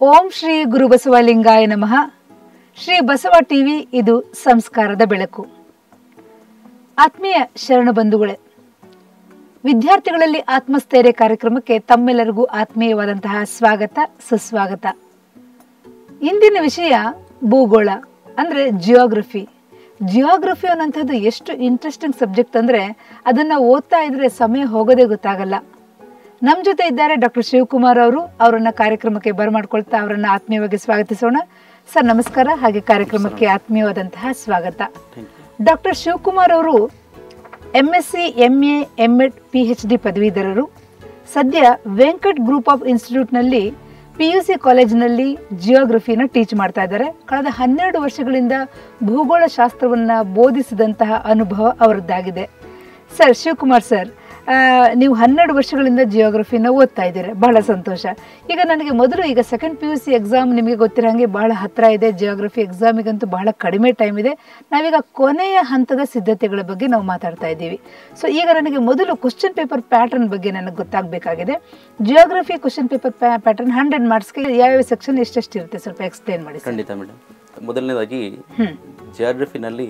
ಓಂ ಶ್ರೀ ಗುರು ಬಸವಲಿಂಗಾಯ ನಮಃ ಶ್ರೀ ಬಸವ ಟಿವಿ ಇದು ಸಂಸ್ಕಾರದ ಬೆಳಕು ಆತ್ಮೀಯ ಶರಣ ಬಂಧುಗಳೇ ವಿದ್ಯಾರ್ಥಿಗಳಲ್ಲಿ ಆತ್ಮಸ್ಥೈರ್ಯ ಕಾರ್ಯಕ್ರಮಕ್ಕೆ ತಮ್ಮೆಲ್ಲರಿಗೂ ಆತ್ಮೀಯವಾದಂತಹ ಸ್ವಾಗತ ಸುಸ್ವಾಗತ ಇಂದಿನ ವಿಷಯ ಭೂಗೋಳ ಅಂದ್ರೆ ಜಿಯೋಗ್ರಫಿ ಜಿಯೋಗ್ರಫಿ ಅನ್ನೋಂಥದ್ದು ಎಷ್ಟು ಇಂಟ್ರೆಸ್ಟಿಂಗ್ ಸಬ್ಜೆಕ್ಟ್ ಅಂದ್ರೆ ಅದನ್ನ ಓದ್ತಾ ಇದ್ರೆ ಸಮಯ ಹೋಗೋದೇ ಗೊತ್ತಾಗಲ್ಲ ನಮ್ಮ ಜೊತೆ ಇದ್ದಾರೆ ಡಾಕ್ಟರ್ ಶಿವಕುಮಾರ್ ಅವರು ಅವರನ್ನ ಕಾರ್ಯಕ್ರಮಕ್ಕೆ ಬರಮಾಡ್ಕೊಳ್ತಾ ಅವರನ್ನ ಆತ್ಮೀಯವಾಗಿ ಸ್ವಾಗತಿಸೋಣ ಸರ್ ನಮಸ್ಕಾರ ಹಾಗೆ ಕಾರ್ಯಕ್ರಮಕ್ಕೆ ಆತ್ಮೀಯವಾದಂತಹ ಸ್ವಾಗತ ಡಾಕ್ಟರ್ ಶಿವಕುಮಾರ್ ಅವರು M S C M A M Ed P H D ಪದವೀಧರರು ಸದ್ಯ ವೆಂಕಟ್ ಗ್ರೂಪ್ ಆಫ್ ಇನ್ಸ್ಟಿಟ್ಯೂಟ್ನಲ್ಲಿ ಪಿ ಯು ಸಿ ಕಾಲೇಜಿನಲ್ಲಿ ಜಿಯೋಗ್ರಫಿನ ಟೀಚ್ ಮಾಡ್ತಾ ಇದ್ದಾರೆ ಕಳೆದ ಹನ್ನೆರಡು ವರ್ಷಗಳಿಂದ ಭೂಗೋಳ ಶಾಸ್ತ್ರವನ್ನ ಬೋಧಿಸಿದಂತಹ ಅನುಭವ ಅವರದ್ದಾಗಿದೆ ಸರ್ ಶಿವಕುಮಾರ್ ಸರ್ ಆ, ನೀವು ಹನ್ನೆರಡು ವರ್ಷಗಳಿಂದ ಜಿಯೋಗ್ರಫಿನ ಓದ್ತಾ ಇದ್ದೀರಾ ಬಹಳ ಸಂತೋಷ ಈಗ ನನಗೆ ಮೊದಲು ಈಗ second P U C exam ನಿಮಗೆ ಗೊತ್ತಿರೋ ಹಾಗೆ ಬಹಳ ಹತ್ರ ಇದೆ ಜಿಯೋಗ್ರಫಿ ಎಕ್ಸಾಮಿಗಂತೂ ಬಹಳ ಕಡಿಮೆ ಟೈಮ್ ಇದೆ ನಾವೀಗ ಕೊನೆಯ ಹಂತದ ಸಿದ್ಧತೆಗಳ ಬಗ್ಗೆ ನಾವು ಮಾತಾಡ್ತಾ ಇದ್ದೀವಿ ಸೊ ಈಗ ನನಗೆ ಮೊದಲು ಕ್ವಶನ್ ಪೇಪರ್ ಪ್ಯಾಟರ್ನ್ ಬಗ್ಗೆ ನನಗೆ ಗೊತ್ತಾಗಬೇಕಾಗಿದೆ geography question paper pattern hundred ಮಾರ್ಕ್ಸ್ಗೆ ಯಾವ್ಯಾವ ಸೆಕ್ಷನ್ ಎಷ್ಟೆಷ್ಟು ಇರುತ್ತೆ ಸ್ವಲ್ಪ ಎಕ್ಸ್ಪ್ಲೇನ್ ಮಾಡಿ ಸರ್ ಖಂಡಿತ ಮೇಡಮ್ ಮೊದಲನೇದಾಗಿ ಹ್ಮ್ ಜಿಯಾಗ್ರಫಿನಲ್ಲಿ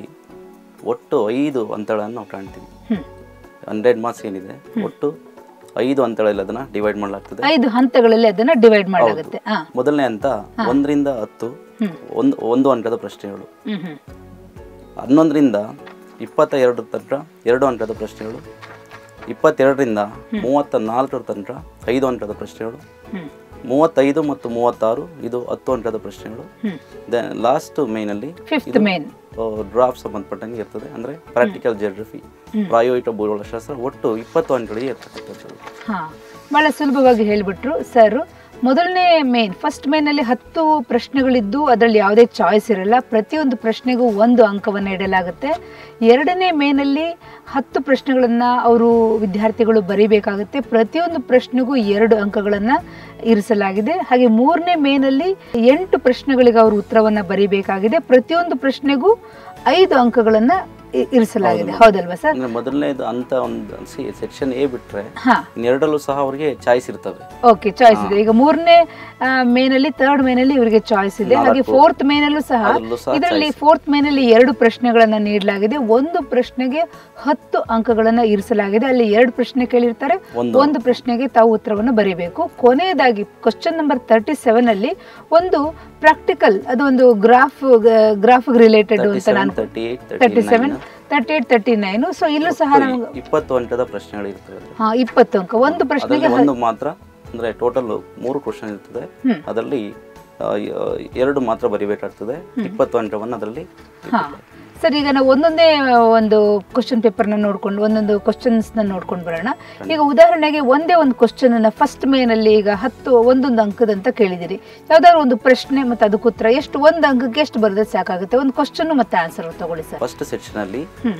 ಒಟ್ಟು ಐದು ಹಂತಗಳನ್ನು ನಾವು ಕಾಣ್ತೀವಿ ಹ್ಮ್ ಹಂಡ್ರೆಡ್ ಮಾರ್ಕ್ಸ್ ಏನಿದೆ ಒಟ್ಟು ಐದು ಹಂತಗಳಲ್ಲಿ ಅದನ್ನ ಡಿವೈಡ್ ಮಾಡಲಾಗ್ತದೆ ಐದು ಹಂತಗಳಲ್ಲಿ ಅದನ್ನ ಡಿವೈಡ್ ಮಾಡಲಾಗುತ್ತೆ ಹಾ ಮೊದಲನೇ ಹಂತ ಒಂದರಿಂದ ಹತ್ತು ಹ್ಮ್. ಒಂದು ಒಂದು ಅಂಕದ ಪ್ರಶ್ನೆಗಳು ಹ್ಮ್ ಹ್ಮ್ ಹನ್ನೊಂದರಿಂದ ಇಪ್ಪತ್ತ ಎರಡು ತನಕ ಎರಡು ಅಂಕದ ಪ್ರಶ್ನೆಗಳು ಇಪ್ಪತ್ತೆರಡರಿಂದ ಮೂವತ್ತ ನಾಲ್ಕರ ತನಕ ಐದು ಅಂಕದ ಪ್ರಶ್ನೆಗಳು ಹ್ಮ್ ಮೂವತ್ತೈದು ಮತ್ತು ಮೂವತ್ತಾರು ಇದು ಹತ್ತು ಅಂಕದ ಪ್ರಶ್ನೆಗಳು ಹ್ಮ್ ದೆನ್ ಲಾಸ್ಟ್ ಮೇನಲ್ಲಿ ಫಿಫ್ತ್ ಮೇನ್ ಡ್ರಾಫ್ಟ್ ಸಂಬಂಧಪಟ್ಟಂಗೆ ಇರ್ತದೆ ಅಂದರೆ ಪ್ರಾಕ್ಟಿಕಲ್ ಜಿಯೋಗ್ರಫಿ ಪ್ರಾಯೋಗಿಕ ಭೂಗೋಳಶಾಸ್ತ್ರ ಒಟ್ಟು ಇಪ್ಪತ್ತು ಅಂಕಗಳಿಗೆ ಇರ್ತಕ್ಕಂಥದ್ದು ಹಾ ಬಹಳ ಸುಲಭವಾಗಿ ಹೇಳ್ಬಿಟ್ರು ಸರ್ ಮೊದಲನೇ ಮೇನ್ ಫಸ್ಟ್ ಮೇನಲ್ಲಿ ಹತ್ತು ಪ್ರಶ್ನೆಗಳಿದ್ದು ಅದರಲ್ಲಿ ಯಾವುದೇ ಚಾಯ್ಸ್ ಇರಲ್ಲ ಪ್ರತಿಯೊಂದು ಪ್ರಶ್ನೆಗೂ ಒಂದು ಅಂಕವನ್ನು ಇಡಲಾಗುತ್ತೆ ಎರಡನೇ ಮೇನಲ್ಲಿ ಹತ್ತು ಪ್ರಶ್ನೆಗಳನ್ನು ಅವರು ವಿದ್ಯಾರ್ಥಿಗಳು ಬರೀಬೇಕಾಗುತ್ತೆ ಪ್ರತಿಯೊಂದು ಪ್ರಶ್ನೆಗೂ ಎರಡು ಅಂಕಗಳನ್ನು ಇರಿಸಲಾಗಿದೆ ಹಾಗೆ ಮೂರನೇ ಮೇನಲ್ಲಿ ಎಂಟು ಪ್ರಶ್ನೆಗಳಿಗೆ ಅವರು ಉತ್ತರವನ್ನು ಬರೀಬೇಕಾಗಿದೆ ಪ್ರತಿಯೊಂದು ಪ್ರಶ್ನೆಗೂ ಐದು ಅಂಕಗಳನ್ನು ಇ- ಇರಿಸಲಾಗಿದೆ ಹೌದಲ್ವಾ ಸರ್ ಅಂದರೆ ಮೊದಲನೇದು ಅಂತ ಒಂದು ಸಿ ಸೆಕ್ಷನ್ ಎ ಬಿಟ್ಟರೆ ಹಾ ಇನ್ನೆರಡಲ್ಲೂ ಸಹ ಅವರಿಗೆ ಚಾಯ್ಸ್ ಇರ್ತವೆ ಓಕೆ ಚಾಯ್ಸ್ ಇದೆ ಈಗ ಮೂರನೇ ಮೇನಲ್ಲಿ ಥರ್ಡ್ ಮೇನಲ್ಲಿ ಇವರಿಗೆ ಚಾಯ್ಸ್ ಇದೆ ಹಾಗೆ ನಾಲ್ಕು. ಫೋರ್ತ್ ಮೇನಲ್ಲೂ ಸಹ ಅದರಲ್ಲೂ ಸಹ ಇದರಲ್ಲಿ ಫೋರ್ತ್ ಮೇನಲ್ಲಿ ಎರಡು ಪ್ರಶ್ನೆಗಳನ್ನ ನೀಡಲಾಗಿದೆ ಒಂದು ಪ್ರಶ್ನೆಗೆ ಹತ್ತು ಅಂಕಗಳನ್ನ ಇರಿಸಲಾಗಿದೆ ಅಲ್ಲಿ ಎರಡು ಪ್ರಶ್ನೆ ಕೇಳಿರ್ತಾರೆ ಒಂದು ಒಂದು ಪ್ರಶ್ನೆಗೆ ತಾವು ಉತ್ತರವನ್ನು ಬರೀಬೇಕು ಕೊನೆಯದಾಗಿ ಕ್ವಶನ್ ನಂಬರ್ ತರ್ಟಿ ಸೆವೆನ್ ಅಲ್ಲಿ ಒಂದು ಪ್ರಾಕ್ಟಿಕಲ್ ಅದು ಒಂದು ಗ್ರಾಫ್ ಗ್ರಾಫ್ ರಿಲೇಟೆಡ್ ಅಂತ ನಾನು thirty eight thirty seven thirty eight thirty nine so ಇಲ್ಲೂ ಸಹ ನಮಗೆ ಇಪ್ಪತ್ತು ಅಂಕದ ಪ್ರಶ್ನೆಗಳು ಇರ್ತವೆ ಅದ್ರಲ್ಲಿ. ಹಾ ಇಪ್ಪತ್ತು ಅಂಕ ಒಂದು ಪ್ರಶ್ನೆಗೆ ಅದರಲ್ಲಿ ಒಂದು ಮಾತ್ರ ಅಂದರೆ ಟೋಟಲ್ ಮೂರು ಕ್ವಶನ್ ಇರ್ತದೆ ಹ್ಮ್. ಅದರಲ್ಲಿ ಆ, ಎರಡು ಮಾತ್ರ ಬರಿಬೇಕಾಗ್ತದೆ ಇಪ್ಪತ್ತು ಅಂಕವನ್ನು ಅದರಲ್ಲಿ ಹಾ ಸರ್ ಈಗ ನಾವು ಒಂದೊಂದೇ ಒಂದು ಕ್ವಶನ್ ಪೇಪರ್ನ ನೋಡ್ಕೊಂಡು ಒಂದೊಂದು ಕ್ವಶನ್ಸ್ನ ನೋಡ್ಕೊಂಡು ಬರೋಣ ಈಗ ಉದಾಹರಣೆಗೆ ಒಂದೇ ಒಂದು ಕ್ವಶನ್ ಅನ್ನ ಫಸ್ಟ್ ಮೇನಲ್ಲಿ ಈಗ ಹತ್ತು ಒಂದೊಂದು ಅಂಕದಂತ ಕೇಳಿದಿರಿ ಯಾವ್ದಾದ್ರು ಒಂದು ಪ್ರಶ್ನೆ ಮತ್ತೆ ಅದಕ್ಕೆ ಉತ್ತರ ಎಷ್ಟು ಒಂದು ಅಂಕಕ್ಕೆ ಎಷ್ಟು ಬರೆದ್ರೆ ಸಾಕಾಗುತ್ತೆ ಒಂದು ಕ್ವಶನ್ ಮತ್ತೆ ಆನ್ಸರ್ ತಗೊಳ್ಳಿ ಸರ್ ಫಸ್ಟ್ ಸೆಕ್ಷನಲ್ಲಿ ಹ್ಮ್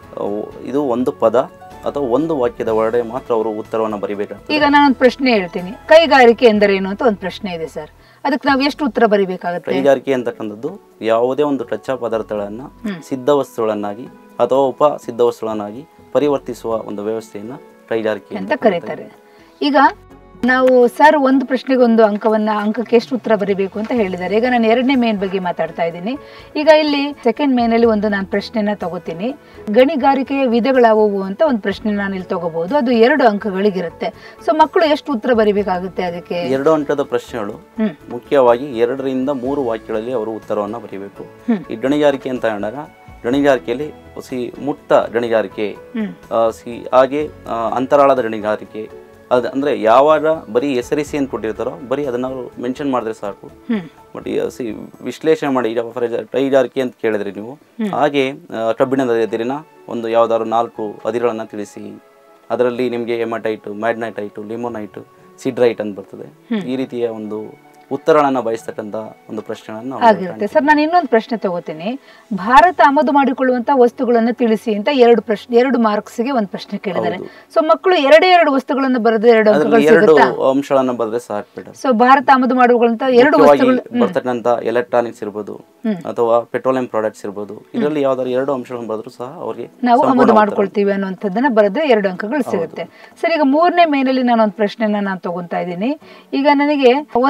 ಇದು ಒಂದು ಪದ ಅಥವಾ ಒಂದು ವಾಕ್ಯದ ಒಳಗಡೆ ಮಾತ್ರ ಅವರು ಉತ್ತರವನ್ನು ಬರಿಬೇಕಾಗ್ತದೆ ಈಗ ನಾನೊಂದು ಪ್ರಶ್ನೆ ಹೇಳ್ತೀನಿ ಕೈಗಾರಿಕೆ ಎಂದರೇನು ಅಂತ ಒಂದು ಪ್ರಶ್ನೆ ಇದೆ ಸರ್ ಅದಕ್ಕೆ ನಾವು ಎಷ್ಟು ಉತ್ತರ ಬರಿಬೇಕಾಗುತ್ತೆ ಕೈಗಾರಿಕೆ ಅಂತಕ್ಕಂಥದ್ದು ಯಾವುದೇ ಒಂದು ಕಚ್ಚಾ ಪದಾರ್ಥಗಳನ್ನು ಸಿದ್ಧ ವಸ್ತುಗಳನ್ನಾಗಿ ಅಥವಾ ಉಪ ಸಿದ್ಧ ವಸ್ತುಗಳನ್ನಾಗಿ ಪರಿವರ್ತಿಸುವ ಒಂದು ವ್ಯವಸ್ಥೆಯನ್ನ ಕೈಗಾರಿಕೆ ಅಂತ ಕರೀತಾರೆ ಈಗ ನಾವು ಸರ್ ಒಂದು ಪ್ರಶ್ನೆಗೆ ಒಂದು ಅಂಕವನ್ನ ಅಂಕಕ್ಕೆ ಎಷ್ಟು ಉತ್ತರ ಬರೀಬೇಕು ಅಂತ ಹೇಳಿದ್ದಾರೆ ಈಗ ನಾನು ಎರಡನೇ ಮೇನ್ ಬಗ್ಗೆ ಮಾತಾಡ್ತಾ ಇದ್ದೀನಿ ಈಗ ಇಲ್ಲಿ ಸೆಕೆಂಡ್ ಮೇನಲ್ಲಿ ಒಂದು ನಾನು ಪ್ರಶ್ನೆನ ತಗೋತೀನಿ ಗಣಿಗಾರಿಕೆಯ ವಿಧಗಳಾವುವು ಅಂತ ಒಂದು ಪ್ರಶ್ನೆ ನಾನು ಇಲ್ಲಿ ತಗೋಬಹುದು ಅದು ಎರಡು ಅಂಕಗಳಿಗಿರುತ್ತೆ ಸೊ ಮಕ್ಕಳು ಎಷ್ಟು ಉತ್ತರ ಬರಿಬೇಕಾಗುತ್ತೆ ಅದಕ್ಕೆ ಎರಡು ಅಂಕದ ಪ್ರಶ್ನೆಗಳು ಹ್ಮ್ ಮುಖ್ಯವಾಗಿ ಎರಡರಿಂದ ಮೂರು ವಾಕ್ಯಗಳಲ್ಲಿ ಅವರು ಉತ್ತರವನ್ನು ಬರೀಬೇಕು ಹ್ಮ್. ಈ ಗಣಿಗಾರಿಕೆ ಅಂತ ಅಂದಾಗ ಗಣಿಗಾರಿಕೆಯಲ್ಲಿ ಸಿ ಮುಕ್ತ ಗಣಿಗಾರಿಕೆ ಹ್ಮ್ ಆ, ಸಿ ಹಾಗೆ ಆ, ಅಂತರಾಳದ ಗಣಿಗಾರಿಕೆ ಅದು ಅಂದರೆ ಯಾವಾಗ ಬರೀ ಹೆಸರಿಸಿ ಅಂತ ಕೊಟ್ಟಿರ್ತಾರೋ ಬರೀ ಅದನ್ನ ಅವರು ಮೆನ್ಷನ್ ಮಾಡಿದ್ರೆ ಸಾಕು ಹ್ಮ್ ಬಟ್ ಈಗ ಸಿ ವಿಶ್ಲೇಷಣೆ ಮಾಡಿ ಈಗ ಫಾರ್ ಎಕ್ಸಾಂಪಲ್ ಕೈಗಾರಿಕೆ ಅಂತ ಕೇಳಿದ್ರಿ ನೀವು ಹಾಗೆ ಆ, ಕಬ್ಬಿಣದ ಎದುರಿನ ಒಂದು ಯಾವ್ದಾದ್ರು ನಾಲ್ಕು ಅದಿರುಗಳನ್ನು ತಿಳಿಸಿ ಅದರಲ್ಲಿ ನಿಮಗೆ ಎಮಟೈಟು ಮ್ಯಾಗ್ನೈಟೈಟು ಲಿಮೋನೈಟು ಸಿಡ್ರೈಟ್ ಅಂತ ಬರ್ತದೆ ಈ ರೀತಿಯ ಒಂದು ಉತ್ತರಗಳನ್ನು ಬಯಸ್ತಕ್ಕಂಥ ಒಂದು ಪ್ರಶ್ನೆಗಳನ್ನು ನಾವು ಆಗಿರುತ್ತೆ ಸರ್ ನಾನು ಇನ್ನೊಂದು ಪ್ರಶ್ನೆ ತಗೋತೀನಿ ಭಾರತ ಆಮದು ಮಾಡಿಕೊಳ್ಳುವಂತ ವಸ್ತುಗಳನ್ನು ತಿಳಿಸಿ ಅಂತ ಎರಡು ಪ್ರಶ್ನೆ ಎರಡು ಮಾರ್ಕ್ಸ್ಗೆ ಒಂದು ಪ್ರಶ್ನೆ ಕೇಳಿದ್ದಾರೆ ಸೊ ಮಕ್ಕಳು ಎರಡೇ ಎರಡು ವಸ್ತುಗಳನ್ನು ಬರೆದು ಎರಡು ಅಂಕಗಳು ಅದರಲ್ಲಿ ಎರಡು ಸಿಗುತ್ತಾ ಅಂಶಗಳನ್ನು ಬರೆದ್ರೆ ಸಾಕು ಮೇಡಮ್ ಸೊ ಭಾರತ ಆಮದು ಮಾಡುವಂತ ಎರಡು ಮುಖ್ಯವಾಗಿ ವಸ್ತುಗಳು ಬರ್ತಕ್ಕಂಥ ಎಲೆಕ್ಟ್ರಾನಿಕ್ಸ್ ಇರ್ಬೋದು ಅಥವಾ ಪೆಟ್ರೋಲಿಯಂ ಪ್ರಾಡಕ್ಟ್ಸ್ ಇರ್ಬೋದು ಇದರಲ್ಲಿ ಯಾವ್ದಾದ್ರು ಎರಡು ಅಂಶಗಳನ್ನು ಬರೆದ್ರು ಸಹ ಅವರಿಗೆ ನಾವು ಆಮದು ಮಾಡ್ಕೊಳ್ತೀವಿ ಅನ್ನುವಂಥದ್ದನ್ನ ಬರೆದ್ರೆ ಎರಡು ಅಂಕಗಳು ಸಿಗುತ್ತೆ ಸರ್ ಈಗ ಮೂರನೇ ಮೇನಲ್ಲಿ ನಾನು ಒಂದು ಪ್ರಶ್ನೆನ ನಾನು ತಗೊಂತಾ ಇದ್ದೀನಿ ಈಗ ನನಗೆ ಒಂದೇ ಒಂದು ಪ್ರಶ್ನೆ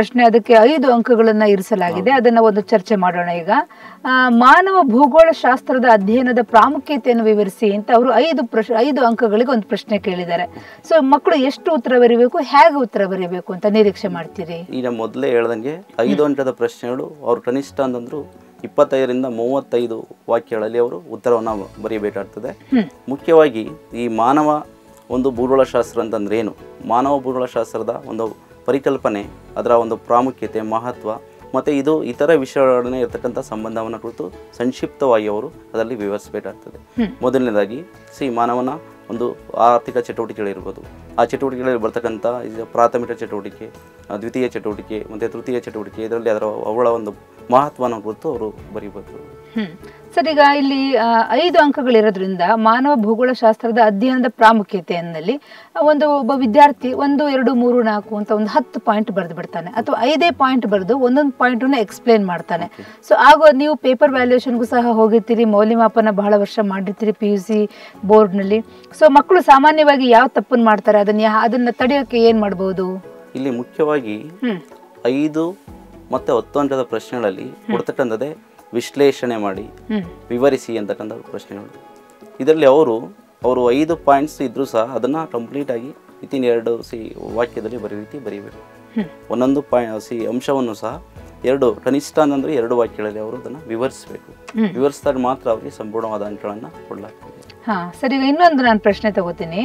ಪ್ರಶ್ನೆ ಅದಕ್ಕೆ ಐದು ಅಂಕಗಳನ್ನ ಇರಿಸಲಾಗಿದೆ ಅದನ್ನ ಒಂದು ಚರ್ಚೆ ಮಾಡೋಣ ಈಗ ಆ, ಮಾನವ ಭೂಗೋಳ ಶಾಸ್ತ್ರದ ಅಧ್ಯಯನದ ಪ್ರಾಮುಖ್ಯತೆಯನ್ನು ವಿವರಿಸಿ ಅಂತ ಅವರು ಐದು ಪ್ರಶ್ ಐದು ಅಂಕಗಳಿಗೆ ಒಂದು ಪ್ರಶ್ನೆ ಕೇಳಿದ್ದಾರೆ ಸೊ ಮಕ್ಕಳು ಎಷ್ಟು ಉತ್ತರ ಬರೀಬೇಕು ಹೇಗೆ ಉತ್ತರ ಬರೀಬೇಕು ಅಂತ ನಿರೀಕ್ಷೆ ಮಾಡ್ತೀರಿ ಈಗ ಮೊದಲೇ ಹೇಳ್ದಂಗೆ ಐದು ಅಂಕದ ಪ್ರಶ್ನೆಗಳು ಅವ್ರು ಕನಿಷ್ಠ ಅಂತಂದ್ರು ಇಪ್ಪತ್ತೈದರಿಂದ ಮೂವತ್ತೈದು ವಾಕ್ಯಗಳಲ್ಲಿ ಅವರು ಉತ್ತರವನ್ನು ಬರೀಬೇಕಾಗ್ತದೆ ಮುಖ್ಯವಾಗಿ ಈ ಮಾನವ ಒಂದು ಭೂಗೋಳಶಾಸ್ತ್ರ ಅಂತಂದ್ರೆ ಏನು ಮಾನವ ಭೂಗೋಳಶಾಸ್ತ್ರದ ಒಂದು ಪರಿಕಲ್ಪನೆ ಅದರ ಒಂದು ಪ್ರಾಮುಖ್ಯತೆ ಮಹತ್ವ ಮತ್ತು ಇದು ಇತರ ವಿಷಯಗಳೊಡನೆ ಇರತಕ್ಕಂಥ ಸಂಬಂಧವನ್ನು ಕುರಿತು ಸಂಕ್ಷಿಪ್ತವಾಗಿ ಅವರು ಅದರಲ್ಲಿ ವಿವರಿಸಬೇಕಾಗ್ತದೆ ಮೊದಲನೇದಾಗಿ ಸಿ ಮಾನವನ ಒಂದು ಆರ್ಥಿಕ ಚಟುವಟಿಕೆಗಳಿರ್ಬೋದು ಆ ಚಟುವಟಿಕೆಗಳಲ್ಲಿ ಬರ್ತಕ್ಕಂಥ ಇದು ಪ್ರಾಥಮಿಕ ಚಟುವಟಿಕೆ ಆ, ದ್ವಿತೀಯ ಚಟುವಟಿಕೆ ಮತ್ತು ತೃತೀಯ ಚಟುವಟಿಕೆ ಇದರಲ್ಲಿ ಅದರ ಅವುಗಳ ಒಂದು ಮಹತ್ವನ ಕುರಿತು ಅವರು ಬರೀಬೋದು ಹ್ಮ್ ಸರ್ ಈಗ ಇಲ್ಲಿ ಆ, ಐದು ಅಂಕಗಳಿರೋದ್ರಿಂದ ಮಾನವ ಭೂಗೋಳ ಶಾಸ್ತ್ರದ ಅಧ್ಯಯನದ ಪ್ರಾಮುಖ್ಯತೆಯಲ್ಲಿ ಒಂದು ಒಬ್ಬ ವಿದ್ಯಾರ್ಥಿ ಒಂದು ಎರಡು ಮೂರು ನಾಲ್ಕು ಅಂತ ಒಂದು ಹತ್ತು ಪಾಯಿಂಟ್ ಬರೆದು ಬಿಡ್ತಾನೆ ಅಥವಾ ಐದೇ ಪಾಯಿಂಟ್ ಬರೆದು ಒಂದೊಂದು ಪಾಯಿಂಟನ್ನು ಎಕ್ಸ್ಪ್ಲೇನ್ ಮಾಡ್ತಾನೆ ಸೊ ಆಗ ನೀವು ಪೇಪರ್ ವ್ಯಾಲ್ಯೂಯೇಷನ್ಗೂ ಸಹ ಹೋಗಿರ್ತೀರಿ ಮೌಲ್ಯಮಾಪನ ಬಹಳ ವರ್ಷ ಮಾಡಿರ್ತೀರಿ ಪಿ ಯು ಸಿ ಬೋರ್ಡ್ನಲ್ಲಿ ಸೊ ಮಕ್ಕಳು ಸಾಮಾನ್ಯವಾಗಿ ಯಾವ ತಪ್ಪನ್ನು ಮಾಡ್ತಾರೆ ಅದನ್ನ ಯಾ- ಅದನ್ನ ತಡೆಯೋಕೆ ಏನ್ ಮಾಡ್ಬೋದು ಇಲ್ಲಿ ಮುಖ್ಯವಾಗಿ ಹ್ಮ್ ಐದು ಮತ್ತು ಹತ್ತು ಅಂಕದ ಪ್ರಶ್ನೆಗಳಲ್ಲಿ ಕೊಡ್ತಕ್ಕಂಥದ್ದೇ ವಿಶ್ಲೇಷಣೆ ಮಾಡಿ ಹ್ಮ್ ವಿವರಿಸಿ ಅಂತಕ್ಕಂಥ ಪ್ರಶ್ನೆಗಳು ಇದರಲ್ಲಿ ಅವರು ಅವರು ಐದು ಪಾಯಿಂಟ್ಸ್ ಇದ್ರೂ ಸಹ ಅದನ್ನು ಕಂಪ್ಲೀಟಾಗಿ ವಿತಿನ್ ಎರಡು ಸಿ ವಾಕ್ಯದಲ್ಲಿ ಬರೀ ರೀತಿ ಬರೀಬೇಕು ಒಂದೊಂದು ಪಾಯ್ ಸಿ ಅಂಶವನ್ನು ಸಹ ಎರಡು ಕನಿಷ್ಠ ಅಂತಂದರೆ ಎರಡು ವಾಕ್ಯಗಳಲ್ಲಿ ಅವರು ಅದನ್ನು ವಿವರಿಸಬೇಕು ವಿವರಿಸಿದಾಗ ಮಾತ್ರ ಅವರಿಗೆ ಸಂಪೂರ್ಣವಾದ ಅಂಕಗಳನ್ನು ಕೊಡಲಾಗ್ತದೆ ಹಾ ಸರಿ ಈಗ ಇನ್ನೊಂದು ನಾನು ಪ್ರಶ್ನೆ ತಗೋತೀನಿ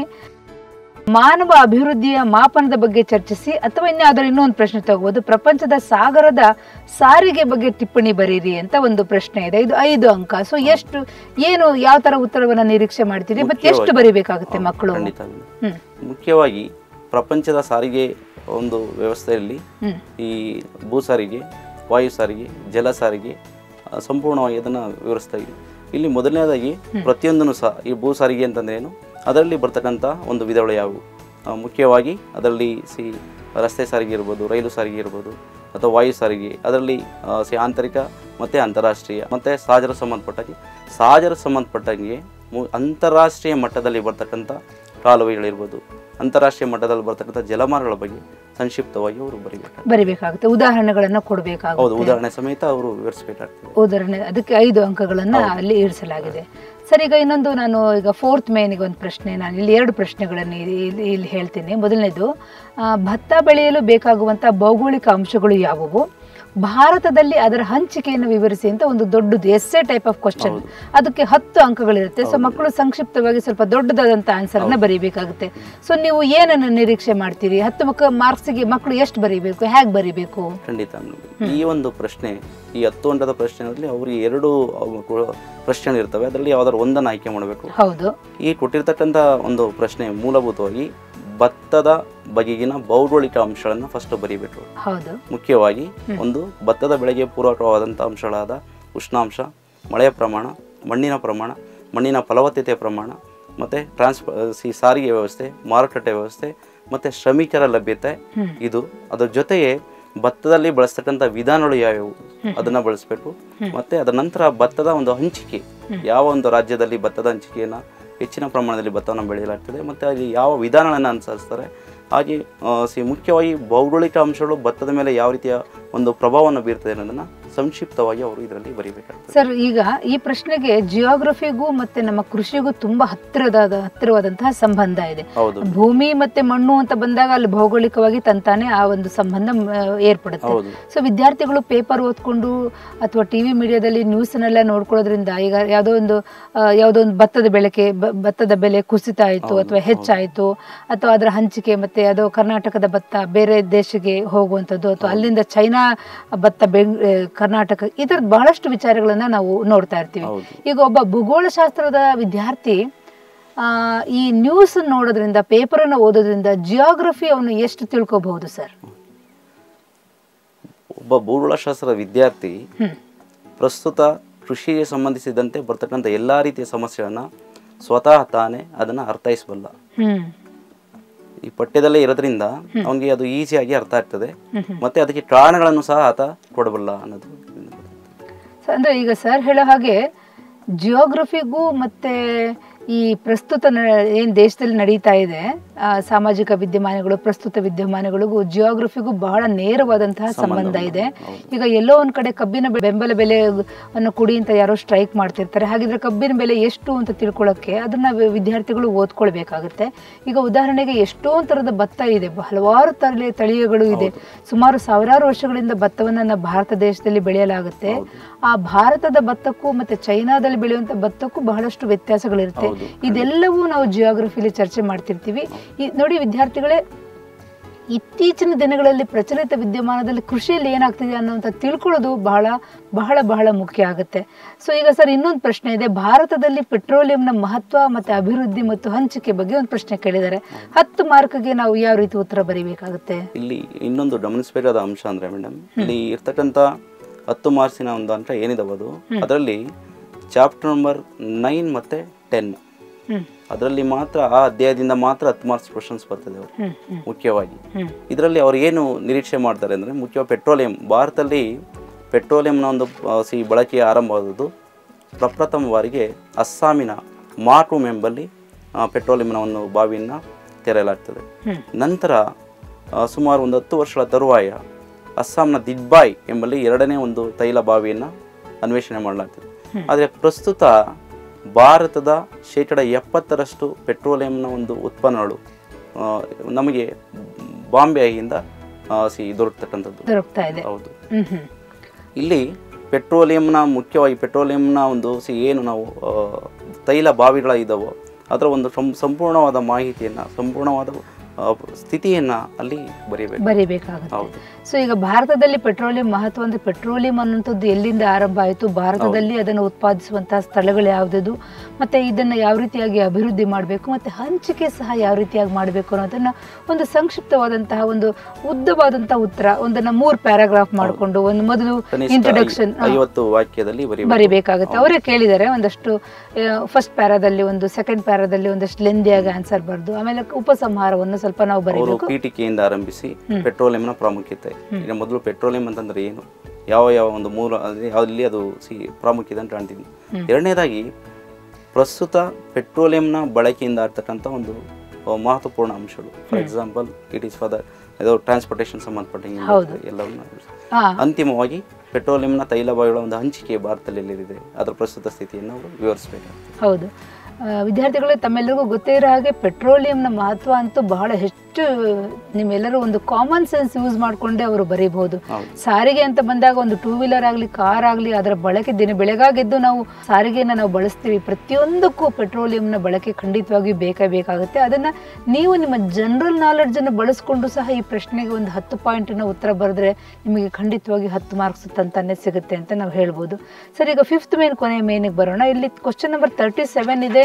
ಮಾನವ ಅಭಿವೃದ್ಧಿಯ ಮಾಪನದ ಬಗ್ಗೆ ಚರ್ಚಿಸಿ ಅಥವಾ ಇನ್ಯಾವುದಾದ್ರು ಇನ್ನೊಂದು ಪ್ರಶ್ನೆ ತಗೋಬಹುದು ಪ್ರಪಂಚದ ಸಾಗರದ ಸಾರಿಗೆ ಬಗ್ಗೆ ಟಿಪ್ಪಣಿ ಬರೀರಿ ಅಂತ ಒಂದು ಪ್ರಶ್ನೆ ಇದೆ ಇದು ಐದು ಅಂಕ ಸೊ ಎಷ್ಟು ಏನು ಯಾವ ತರ ಉತ್ತರವನ್ನ ನಿರೀಕ್ಷೆ ಮಾಡ್ತೀರಿ ಮತ್ತೆ ಎಷ್ಟು ಬರಿಬೇಕಾಗುತ್ತೆ ಮಕ್ಕಳು ಖಂಡಿತ ಹ್ಮ್ ಮುಖ್ಯವಾಗಿ ಪ್ರಪಂಚದ ಸಾರಿಗೆ ಒಂದು ವ್ಯವಸ್ಥೆಯಲ್ಲಿ ಹ್ಮ್ ಈ ಭೂ ಸಾರಿಗೆ ವಾಯು ಸಾರಿಗೆ ಜಲ ಸಾರಿಗೆ ಆ, ಸಂಪೂರ್ಣವಾಗಿ ಅದನ್ನು ವಿವರಿಸ್ತಾ ಇದ್ದೀವಿ ಇಲ್ಲಿ ಮೊದಲನೇದಾಗಿ ಪ್ರತಿಯೊಂದನ್ನು ಸಹ ಈ ಭೂ ಸಾರಿಗೆ ಅಂತಂದ್ರೆ ಏನು ಅದರಲ್ಲಿ ಬರ್ತಕ್ಕಂಥ ಒಂದು ವಿಧಗಳು ಯಾವುವು ಆ, ಮುಖ್ಯವಾಗಿ ಅದರಲ್ಲಿ ಸಿ ರಸ್ತೆ ಸಾರಿಗೆ ಇರ್ಬೋದು ರೈಲು ಸಾರಿಗೆ ಇರ್ಬೋದು ಅಥವಾ ವಾಯು ಸಾರಿಗೆ ಅದರಲ್ಲಿ ಆ, ಸಿ ಆಂತರಿಕ ಮತ್ತು ಅಂತಾರಾಷ್ಟ್ರೀಯ ಮತ್ತು ಸಹಜರ ಸಂಬಂಧಪಟ್ಟಾಗೆ ಸಹಜರ ಸಂಬಂಧಪಟ್ಟಂಗೆ ಮು ಅಂತಾರಾಷ್ಟ್ರೀಯ ಮಟ್ಟದಲ್ಲಿ ಬರ್ತಕ್ಕಂಥ ಕಾಲುವೆಗಳಿರ್ಬೋದು ಅಂತಾರಾಷ್ಟ್ರೀಯ ಮಟ್ಟದಲ್ಲಿ ಬರ್ತಕ್ಕಂಥ ಜಲಮಾರ್ಗಗಳ ಬಗ್ಗೆ ಸಂಕ್ಷಿಪ್ತವಾಗಿ ಅವರು ಬರೀಬೇಕು ಬರಿಬೇಕಾಗುತ್ತೆ ಉದಾಹರಣೆಗಳನ್ನ ಕೊಡಬೇಕಾಗುತ್ತೆ ಹೌದು ಉದಾಹರಣೆ ಸಮೇತ ಅವರು ವಿವರಿಸಬೇಕಾಗ್ತದೆ ಉದಾಹರಣೆ ಅದಕ್ಕೆ ಐದು ಅಂಕಗಳನ್ನ ಅಲ್ಲಿ ಇರಿಸಲಾಗಿದೆ ಸರ್ ಈಗ ಇನ್ನೊಂದು ನಾನು ಈಗ ಫೋರ್ತ್ ಮೇನಿಗೆ ಒಂದು ಪ್ರಶ್ನೆ ನಾನು ಇಲ್ಲಿ ಎರಡು ಪ್ರಶ್ನೆಗಳನ್ನು ಇಲ್ಲಿ- ಇಲ್ಲಿ ಇಲ್ಲಿ ಹೇಳ್ತೀನಿ ಮೊದಲನೇದು ಆ, ಭತ್ತ ಬೆಳೆಯಲು ಬೇಕಾಗುವಂತ ಭೌಗೋಳಿಕ ಅಂಶಗಳು ಯಾವುವು ಭಾರತದಲ್ಲಿ ಅದರ ಹಂಚಿಕೆಯನ್ನು ವಿವರಿಸಿ ಅಂತ ಒಂದು ದೊಡ್ಡದು ಎಸ್ಸೆ ಟೈಪ್ ಆಫ್ ಕ್ವಶನ್ ಅದಕ್ಕೆ ಹತ್ತು ಅಂಕಗಳಿರುತ್ತೆ ಸೊ ಮಕ್ಕಳು ಸಂಕ್ಷಿಪ್ತವಾಗಿ ಸ್ವಲ್ಪ ದೊಡ್ಡದಾದಂತ ಆನ್ಸರ್ ಅನ್ನ ಬರೀಬೇಕಾಗುತ್ತೆ ಸೊ ನೀವು ಏನನ್ನ ನಿರೀಕ್ಷೆ ಮಾಡ್ತೀರಿ ಹತ್ತು ಮಕ್ಕ ಮಾರ್ಕ್ಸಿಗೆ ಮಕ್ಕಳು ಎಷ್ಟು ಬರೀಬೇಕು ಹೇಗೆ ಬರೀಬೇಕು ಖಂಡಿತ ಈ ಒಂದು ಪ್ರಶ್ನೆ ಈ ಹತ್ತು ಅಂಟದ ಪ್ರಶ್ನೆಯಲ್ಲಿ ಅವರಿಗೆ ಎರಡು ಅವು ಕು- ಪ್ರಶ್ನೆಗಳು ಇರ್ತವೆ ಅದರಲ್ಲಿ ಯಾವ್ದಾದ್ರು ಒಂದನ್ನು ಆಯ್ಕೆ ಮಾಡಬೇಕು ಹೌದು ಈ ಕೊಟ್ಟಿರ್ತಕ್ಕಂಥ ಒಂದು ಪ್ರಶ್ನೆ ಮೂಲಭೂತವಾಗಿ ಭತ್ತದ ಬಗೆಗಿನ ಭೌಗೋಳಿಕ ಅಂಶಗಳನ್ನು ಫಸ್ಟ್ ಬರೀಬೇಕು ಹೌದು ಮುಖ್ಯವಾಗಿ ಒಂದು ಭತ್ತದ ಬೆಳೆಗೆ ಪೂರಕವಾದಂಥ ಅಂಶಗಳಾದ ಉಷ್ಣಾಂಶ ಮಳೆಯ ಪ್ರಮಾಣ ಮಣ್ಣಿನ ಪ್ರಮಾಣ ಮಣ್ಣಿನ ಫಲವತ್ತತೆಯ ಪ್ರಮಾಣ ಮತ್ತು ಟ್ರಾನ್ಸ್ ಸಿ ಸಾರಿಗೆ ವ್ಯವಸ್ಥೆ ಮಾರುಕಟ್ಟೆ ವ್ಯವಸ್ಥೆ ಮತ್ತು ಶ್ರಮಿಕರ ಲಭ್ಯತೆ ಇದು ಅದರ ಜೊತೆಗೆ ಭತ್ತದಲ್ಲಿ ಬಳಸ್ತಕ್ಕಂಥ ವಿಧಾನಗಳು ಯಾವ್ಯಾವು ಅದನ್ನ ಬಳಸಬೇಕು ಮತ್ತೆ ಅದರ ನಂತರ ಭತ್ತದ ಒಂದು ಹಂಚಿಕೆ ಯಾವ ಒಂದು ರಾಜ್ಯದಲ್ಲಿ ಭತ್ತದ ಹಂಚಿಕೆಯನ್ನು ಹೆಚ್ಚಿನ ಪ್ರಮಾಣದಲ್ಲಿ ಭತ್ತವನ್ನು ಬೆಳೆಯಲಾಗ್ತದೆ ಮತ್ತು ಅಲ್ಲಿ ಯಾವ ವಿಧಾನಗಳನ್ನು ಅನುಸರಿಸ್ತಾರೆ ಹಾಗೆ ಆ, ಸಿ ಮುಖ್ಯವಾಗಿ ಭೌಗೋಳಿಕ ಅಂಶಗಳು ಭತ್ತದ ಮೇಲೆ ಯಾವ ರೀತಿಯ ಒಂದು ಪ್ರಭಾವವನ್ನು ಬೀರ್ತದೆ ಅನ್ನೋದನ್ನು ಸಂಕ್ಷಿಪ್ತವಾಗಿ ಅವರು ಇದರಲ್ಲಿ ಬರೀಬೇಕಾಗ್ತದೆ ಸರ್ ಈಗ ಈ ಪ್ರಶ್ನೆಗೆ ಜಿಯೋಗ್ರಫಿಗೂ ಮತ್ತೆ ನಮ್ಮ ಕೃಷಿಗೂ ತುಂಬಾ ಹತ್ತಿರದಾದ ಹತ್ತಿರವಾದಂತಹ ಸಂಬಂಧ ಇದೆ ಹೌದು ಭೂಮಿ ಮತ್ತೆ ಮಣ್ಣು ಅಂತ ಬಂದಾಗ ಅಲ್ಲಿ ಭೌಗೋಳಿಕವಾಗಿ ತಂತಾನೆ ಆ ಒಂದು ಸಂಬಂಧ ಮ, ಏರ್ಪಡುತ್ತೆ ಹೌದು ಸೊ ವಿದ್ಯಾರ್ಥಿಗಳು ಪೇಪರ್ ಓದ್ಕೊಂಡು ಅಥವಾ ಟಿವಿ ಮೀಡಿಯಾದಲ್ಲಿ ನ್ಯೂಸ್ನೆಲ್ಲ ನೋಡ್ಕೊಳ್ಳೋದ್ರಿಂದ ಈಗ ಯಾವುದೋ ಒಂದು ಆ, ಯಾವುದೋ ಒಂದು ಭತ್ತದ ಬೆಳೆಗೆ ಬ- ಭತ್ತದ ಬೆಲೆ ಕುಸಿತ ಆಯಿತು ಅಥವಾ ಹೆಚ್ಚಾಯಿತು ಅಥವಾ ಅದರ ಹಂಚಿಕೆ ಮತ್ತೆ ಅದು ಕರ್ನಾಟಕದ ಭತ್ತ ಬೇರೆ ದೇಶಕ್ಕೆ ಹೋಗುವಂಥದ್ದು ಅಥವಾ ಅಲ್ಲಿಂದ ಚೈನಾ ಭತ್ತ ಬೆಂಗ್ ಆ, ಕರ್ನಾಟಕ ಈ ಥರದ ಬಹಳಷ್ಟು ವಿಚಾರಗಳನ್ನ ನಾವು ನೋಡ್ತಾ ಇರ್ತೀವಿ ಹೌದು ಈಗ ಒಬ್ಬ ಭೂಗೋಳಶಾಸ್ತ್ರದ ವಿದ್ಯಾರ್ಥಿ ಆ, ಈ ನ್ಯೂಸ್ ನೋಡೋದ್ರಿಂದ ಪೇಪರನ್ನು ಓದೋದ್ರಿಂದ ಜಿಯೋಗ್ರಫಿ ಅವನು ಎಷ್ಟು ತಿಳ್ಕೊಬಹುದು ಸರ್ ಒಬ್ಬ ಭೂಗೋಳಶಾಸ್ತ್ರ ವಿದ್ಯಾರ್ಥಿ ಹ್ಮ್ ಪ್ರಸ್ತುತ ಕೃಷಿಗೆ ಸಂಬಂಧಿಸಿದಂತೆ ಬರ್ತಕ್ಕಂಥ ಎಲ್ಲ ರೀತಿಯ ಸಮಸ್ಯೆಗಳನ್ನು ಸ್ವತಃ ತಾನೇ ಅದನ್ನು ಅರ್ಥೈಸಬಲ್ಲ ಹ್ಮ್ ಈ ಪಠ್ಯದಲ್ಲೇ ಇರೋದ್ರಿಂದ ಅವನಿಗೆ ಅದು ಈಸಿಯಾಗಿ ಅರ್ಥ ಆಗ್ತದೆ ಮತ್ತೆ ಅದಕ್ಕೆ ಕಾರಣಗಳನ್ನು ಸಹ ಆತ ಕೊಡಬಲ್ಲ ಅನ್ನೋದು ಸೊ ಅಂದ್ರೆ ಈಗ ಸರ್ ಹೇಳೋ ಹಾಗೆ ಜಿಯೋಗ್ರಫಿಗೂ ಮತ್ತೆ ಈ ಪ್ರಸ್ತುತ ಏನು ದೇಶದಲ್ಲಿ ನಡೀತಾ ಇದೆ ಆ, ಸಾಮಾಜಿಕ ವಿದ್ಯಮಾನಗಳು ಪ್ರಸ್ತುತ ವಿದ್ಯಮಾನಗಳಿಗೂ ಜಿಯೋಗ್ರಫಿಗೂ ಬಹಳ ನೇರವಾದಂತಹ ಸಂಬಂಧ ಇದೆ ಈಗ ಎಲ್ಲೋ ಒಂದ್ ಕಡೆ ಕಬ್ಬಿನ ಬೆ- ಬೆಂಬಲ ಬೆಲೆ ಅನ್ನು ಕೊಡಿ ಅಂತ ಯಾರೋ ಸ್ಟ್ರೈಕ್ ಮಾಡ್ತಿರ್ತಾರೆ ಹಾಗಿದ್ರೆ ಕಬ್ಬಿನ ಬೆಲೆ ಎಷ್ಟು ಅಂತ ತಿಳ್ಕೊಳ್ಳೋಕೆ ಅದನ್ನ ವಿ- ವಿದ್ಯಾರ್ಥಿಗಳು ಓದ್ಕೊಳ್ಬೇಕಾಗುತ್ತೆ ಈಗ ಉದಾಹರಣೆಗೆ ಎಷ್ಟೊಂದು ಥರದ ಭತ್ತ ಇದೆ ಹಲವಾರು ತಳಿ ತಳಿಗಳು ಇದೆ ಸುಮಾರು ಸಾವಿರಾರು ವರ್ಷಗಳಿಂದ ಭತ್ತವನ್ನ ನಮ್ಮ ಭಾರತ ದೇಶದಲ್ಲಿ ಬೆಳೆಯಲಾಗುತ್ತೆ ಆ ಭಾರತದ ಭತ್ತಕ್ಕೂ ಮತ್ತೆ ಚೈನಾದಲ್ಲಿ ಬೆಳೆಯುವಂತ ಭತ್ತಕ್ಕೂ ಬಹಳಷ್ಟು ವ್ಯತ್ಯಾಸಗಳಿರುತ್ತೆ ಇದೆಲ್ಲವೂ ನಾವು ಜಿಯೋಗ್ರಫಿಲಿ ಚರ್ಚೆ ಮಾಡ್ತಿರ್ತೀವಿ ಈ ನೋಡಿ ವಿದ್ಯಾರ್ಥಿಗಳೇ ಇತ್ತೀಚಿನ ದಿನಗಳಲ್ಲಿ ಪ್ರಚಲಿತ ವಿದ್ಯಮಾನದಲ್ಲಿ ಕೃಷಿಯಲ್ಲಿ ಏನಾಗ್ತಿದೆ ಅನ್ನೋಂಥ ತಿಳ್ಕೊಳ್ಳೋದು ಬಹಳ ಬಹಳ ಬಹಳ ಮುಖ್ಯ ಆಗುತ್ತೆ ಸೊ ಈಗ ಸರ್ ಇನ್ನೊಂದು ಪ್ರಶ್ನೆ ಇದೆ ಭಾರತದಲ್ಲಿ ಪೆಟ್ರೋಲಿಯಂನ ಮಹತ್ವ ಮತ್ತೆ ಅಭಿವೃದ್ಧಿ ಮತ್ತು ಹಂಚಿಕೆ ಬಗ್ಗೆ ಒಂದು ಪ್ರಶ್ನೆ ಕೇಳಿದ್ದಾರೆ ಹತ್ತು ಮಾರ್ಕ್ಗೆ ನಾವು ಯಾವ ರೀತಿ ಉತ್ತರ ಬರೀಬೇಕಾಗುತ್ತೆ ಇಲ್ಲಿ ಇನ್ನೊಂದು ಗಮನಿಸಬೇಕಾದ ಅಂಶ ಅಂದ್ರೆ ಮೇಡಮ್ ಇಲ್ಲಿ ಇರ್ತಕ್ಕಂಥ ಹತ್ತು ಮಾರ್ಕ್ಸಿನ ಒಂದು ಅಂಶ ಏನಿದಾವೆ ಅದು ಅದರಲ್ಲಿ ಚಾಪ್ಟರ್ ನಂಬರ್ ನೈನ್ ಮತ್ತೆ ಟೆನ್ ಹ್ಮ್ ಅದರಲ್ಲಿ ಮಾತ್ರ ಆ ಅಧ್ಯಾಯದಿಂದ ಮಾತ್ರ ಹತ್ತು ಮಾರ್ಕ್ಸ್ ಕ್ವಶನ್ಸ್ ಬರ್ತದೆ ಅವರು ಹ್ಮ್ ಹ್ಮ್ ಮುಖ್ಯವಾಗಿ ಹ್ಮ್ ಇದರಲ್ಲಿ ಅವ್ರು ಏನು ನಿರೀಕ್ಷೆ ಮಾಡ್ತಾರೆ ಅಂದರೆ ಮುಖ್ಯವಾಗಿ ಪೆಟ್ರೋಲಿಯಂ ಭಾರತದಲ್ಲಿ ಪೆಟ್ರೋಲಿಯಂನ ಒಂದು ಆ, ಸಿ ಬಳಕೆ ಆರಂಭವಾದದ್ದು ಪ್ರಪ್ರಥಮ ಬಾರಿಗೆ ಅಸ್ಸಾಮಿನ ಮಾಟು ಎಂಬಲ್ಲಿ ಆ, ಪೆಟ್ರೋಲಿಯಂನ ಒಂದು ಬಾವಿಯನ್ನು ತೆರೆಯಲಾಗ್ತದೆ ಹ್ಮ್. ನಂತರ ಆ, ಸುಮಾರು ಒಂದು ಹತ್ತು ವರ್ಷಗಳ ತರುವಾಯ ಅಸ್ಸಾಂನ ದಿಡ್ಬಾಯ್ ಎಂಬಲ್ಲಿ ಎರಡನೇ ಒಂದು ತೈಲ ಬಾವಿಯನ್ನು ಅನ್ವೇಷಣೆ ಮಾಡಲಾಗ್ತದೆ ಆದರೆ ಪ್ರಸ್ತುತ ಭಾರತದ ಶೇಕಡ ಎಪ್ಪತ್ತರಷ್ಟು ಪೆಟ್ರೋಲಿಯಂನ ಒಂದು ಉತ್ಪನ್ನಗಳು ಆ, ನಮಗೆ ಬಾಂಬೆಯಿಂದ ಆ, ಸಿ ದೊರಕತಕ್ಕಂಥದ್ದು ದೊರಕ್ತಾ ಇದೆ ಹೌದು ಹ್ಮ್ ಹ್ಮ್ ಇಲ್ಲಿ ಪೆಟ್ರೋಲಿಯಂನ ಮುಖ್ಯವಾಗಿ ಪೆಟ್ರೋಲಿಯಂನ ಒಂದು ಸಿ ಏನು ನಾವು ಆ, ತೈಲ ಬಾವಿಗಳ ಇದ್ದಾವೋ ಅದರ ಒಂದು ಸಂ- ಸಂಪೂರ್ಣವಾದ ಮಾಹಿತಿಯನ್ನು ಸಂಪೂರ್ಣವಾದ ಆ, ಸ್ಥಿತಿಯನ್ನು ಅಲ್ಲಿ ಬರೀಬೇಕು ಬರೀಬೇಕಾಗುತ್ತೆ ಹೌದು ಸೊ ಈಗ ಭಾರತದಲ್ಲಿ ಪೆಟ್ರೋಲಿಯಂ ಮಹತ್ವ ಅಂದ್ರೆ ಪೆಟ್ರೋಲಿಯಂ ಅನ್ನುವಂಥದ್ದು ಎಲ್ಲಿಂದ ಆರಂಭ ಆಯಿತು ಭಾರತದಲ್ಲಿ ಅದನ್ನು ಉತ್ಪಾದಿಸುವಂತಹ ಸ್ಥಳಗಳು ಯಾವುದದು ಮತ್ತೆ ಇದನ್ನ ಯಾವ ರೀತಿಯಾಗಿ ಅಭಿವೃದ್ಧಿ ಮಾಡಬೇಕು ಮತ್ತೆ ಹಂಚಿಕೆ ಸಹ ಯಾವ ರೀತಿಯಾಗಿ ಮಾಡಬೇಕು ಅನ್ನೋದನ್ನ ಒಂದು ಸಂಕ್ಷಿಪ್ತವಾದಂತಹ ಒಂದು ಉದ್ದವಾದಂತಹ ಉತ್ತರ ಒಂದನ್ನ ಮೂರ್ ಪ್ಯಾರಾಗ್ರಾಫ್ ಮಾಡಿಕೊಂಡು ಒಂದು ಮೊದಲು ಕನಿಷ್ಠ ಇಂಟ್ರೊಡಕ್ಷನ್ ಐ- ಐವತ್ತು ವಾಕ್ಯದಲ್ಲಿ ಬರೀಬೇಕು ಬರಿಬೇಕಾಗುತ್ತೆ ಅವರೇ ಕೇಳಿದ್ದಾರೆ ಒಂದಷ್ಟು ಫಸ್ಟ್ ಪ್ಯಾರಾದಲ್ಲಿ ಒಂದು ಸೆಕೆಂಡ್ ಪ್ಯಾರಾದಲ್ಲಿ ಒಂದಷ್ಟು ಲೆಂದಿಯಾಗಿ ಆನ್ಸರ್ ಬರ್ದು ಆಮೇಲೆ ಉಪಸಂಹಾರವನ್ನು ಸ್ವಲ್ಪ ನಾವು ಅವರು ಬರೀಬೇಕು ಪೀಠಿಕೆಯಿಂದ ಆರಂಭಿಸಿ ಪೆಟ್ರೋಲಿಯಂನ ಪ್ರಾಮುಖ್ಯತೆ ಈಗ ಮೊದಲು ಪೆಟ್ರೋಲಿಯಂ ಅಂತಂದ್ರೆ ಏನು ಯಾವ ಯಾವ ಒಂದು ಮೂಲ ಅಂದ್ರೆ ಅಲ್ಲಿ ಅದು ಸಿ ಪ್ರಾಮುಖ್ಯತೆ ಅಂತ ಕಾಣ್ತೀವಿ ಎರಡನೇದಾಗಿ ಪ್ರಸ್ತುತ ಪೆಟ್ರೋಲಿಯಂನ ಬಳಕೆಯಿಂದ ಆಗ್ತಕ್ಕಂಥ ಒಂದು ಆ, ಮಹತ್ವಪೂರ್ಣ ಅಂಶಗಳು for example it is for the ಇದು ಟ್ರಾನ್ಸ್ಪೋರ್ಟೇಷನ್ ಸಂಬಂಧಪಟ್ಟಂಗೆ ಎಲ್ಲವನ್ನ ಹಾ ಅಂತಿಮವಾಗಿ ಪೆಟ್ರೋಲಿಯಂನ ತೈಲ ಬಾವಿಗಳ ಒಂದು ಹಂಚಿಕೆ ಭಾರತದಲ್ಲಿ ಎಲ್ಲಿದೆ ಅದರ ಪ್ರಸ್ತುತ ಸ್ಥಿತಿಯನ್ನು ಅವರು ವಿವರಿಸಬೇಕಾಗ್ತದೆ ಹೌದು ಆ, ವಿದ್ಯಾರ್ಥಿಗಳೇ ತಮ್ಮೆಲ್ಲರಿಗೂ ಗೊತ್ತೇ ಇರೋ ಹಾಗೆ ಪೆಟ್ರೋಲಿಯಂನ ಮಹತ್ವ ಅಂತೂ ಬಹಳ ಹೆಚ್ಚು ನಿಮ್ಮೆಲ್ಲರೂ ಒಂದು ಕಾಮನ್ ಸೆನ್ಸ್ ಯೂಸ್ ಮಾಡಿಕೊಂಡೇ ಅವರು ಬರೀಬಹುದು ಹೌದು. ಸಾರಿಗೆ ಅಂತ ಬಂದಾಗ ಒಂದು ಟೂ ವೀಲರ್ ಆಗಲಿ ಕಾರ್ ಆಗಲಿ ಅದರ ಬಳಕೆ ದಿನ ಬೆಳಗಾಗೆದ್ದು ನಾವು ಸಾರಿಗೆಯನ್ನು ನಾವು ಬಳಸ್ತೀವಿ ಪ್ರತಿಯೊಂದಕ್ಕೂ ಪೆಟ್ರೋಲಿಯಂನ ಬಳಕೆ ಖಂಡಿತವಾಗಿಯೂ ಬೇಕೇ ಬೇಕಾಗುತ್ತೆ ಅದನ್ನ ನೀವು ನಿಮ್ಮ ಜನರಲ್ ನಾಲೆಡ್ಜನ್ನು ಬಳಸ್ಕೊಂಡು ಸಹ ಈ ಪ್ರಶ್ನೆಗೆ ಒಂದು ಹತ್ತು ಪಾಯಿಂಟಿನ ಉತ್ತರ ಬರೆದ್ರೆ ನಿಮಗೆ ಖಂಡಿತವಾಗಿ ಹತ್ತು ಮಾರ್ಕ್ಸ್ ತಂತಾನೆ ಸಿಗುತ್ತೆ ಅಂತ ನಾವು ಹೇಳ್ಬೋದು ಸರ್ ಈಗ ಫಿಫ್ತ್ ಮೇನ್ ಕೊನೆ ಮೇನಿಗೆ ಬರೋಣ ಇಲ್ಲಿ ಕ್ವಶನ್ ನಂಬರ್ ತರ್ಟಿ ಸೆವೆನ್ ಇದೆ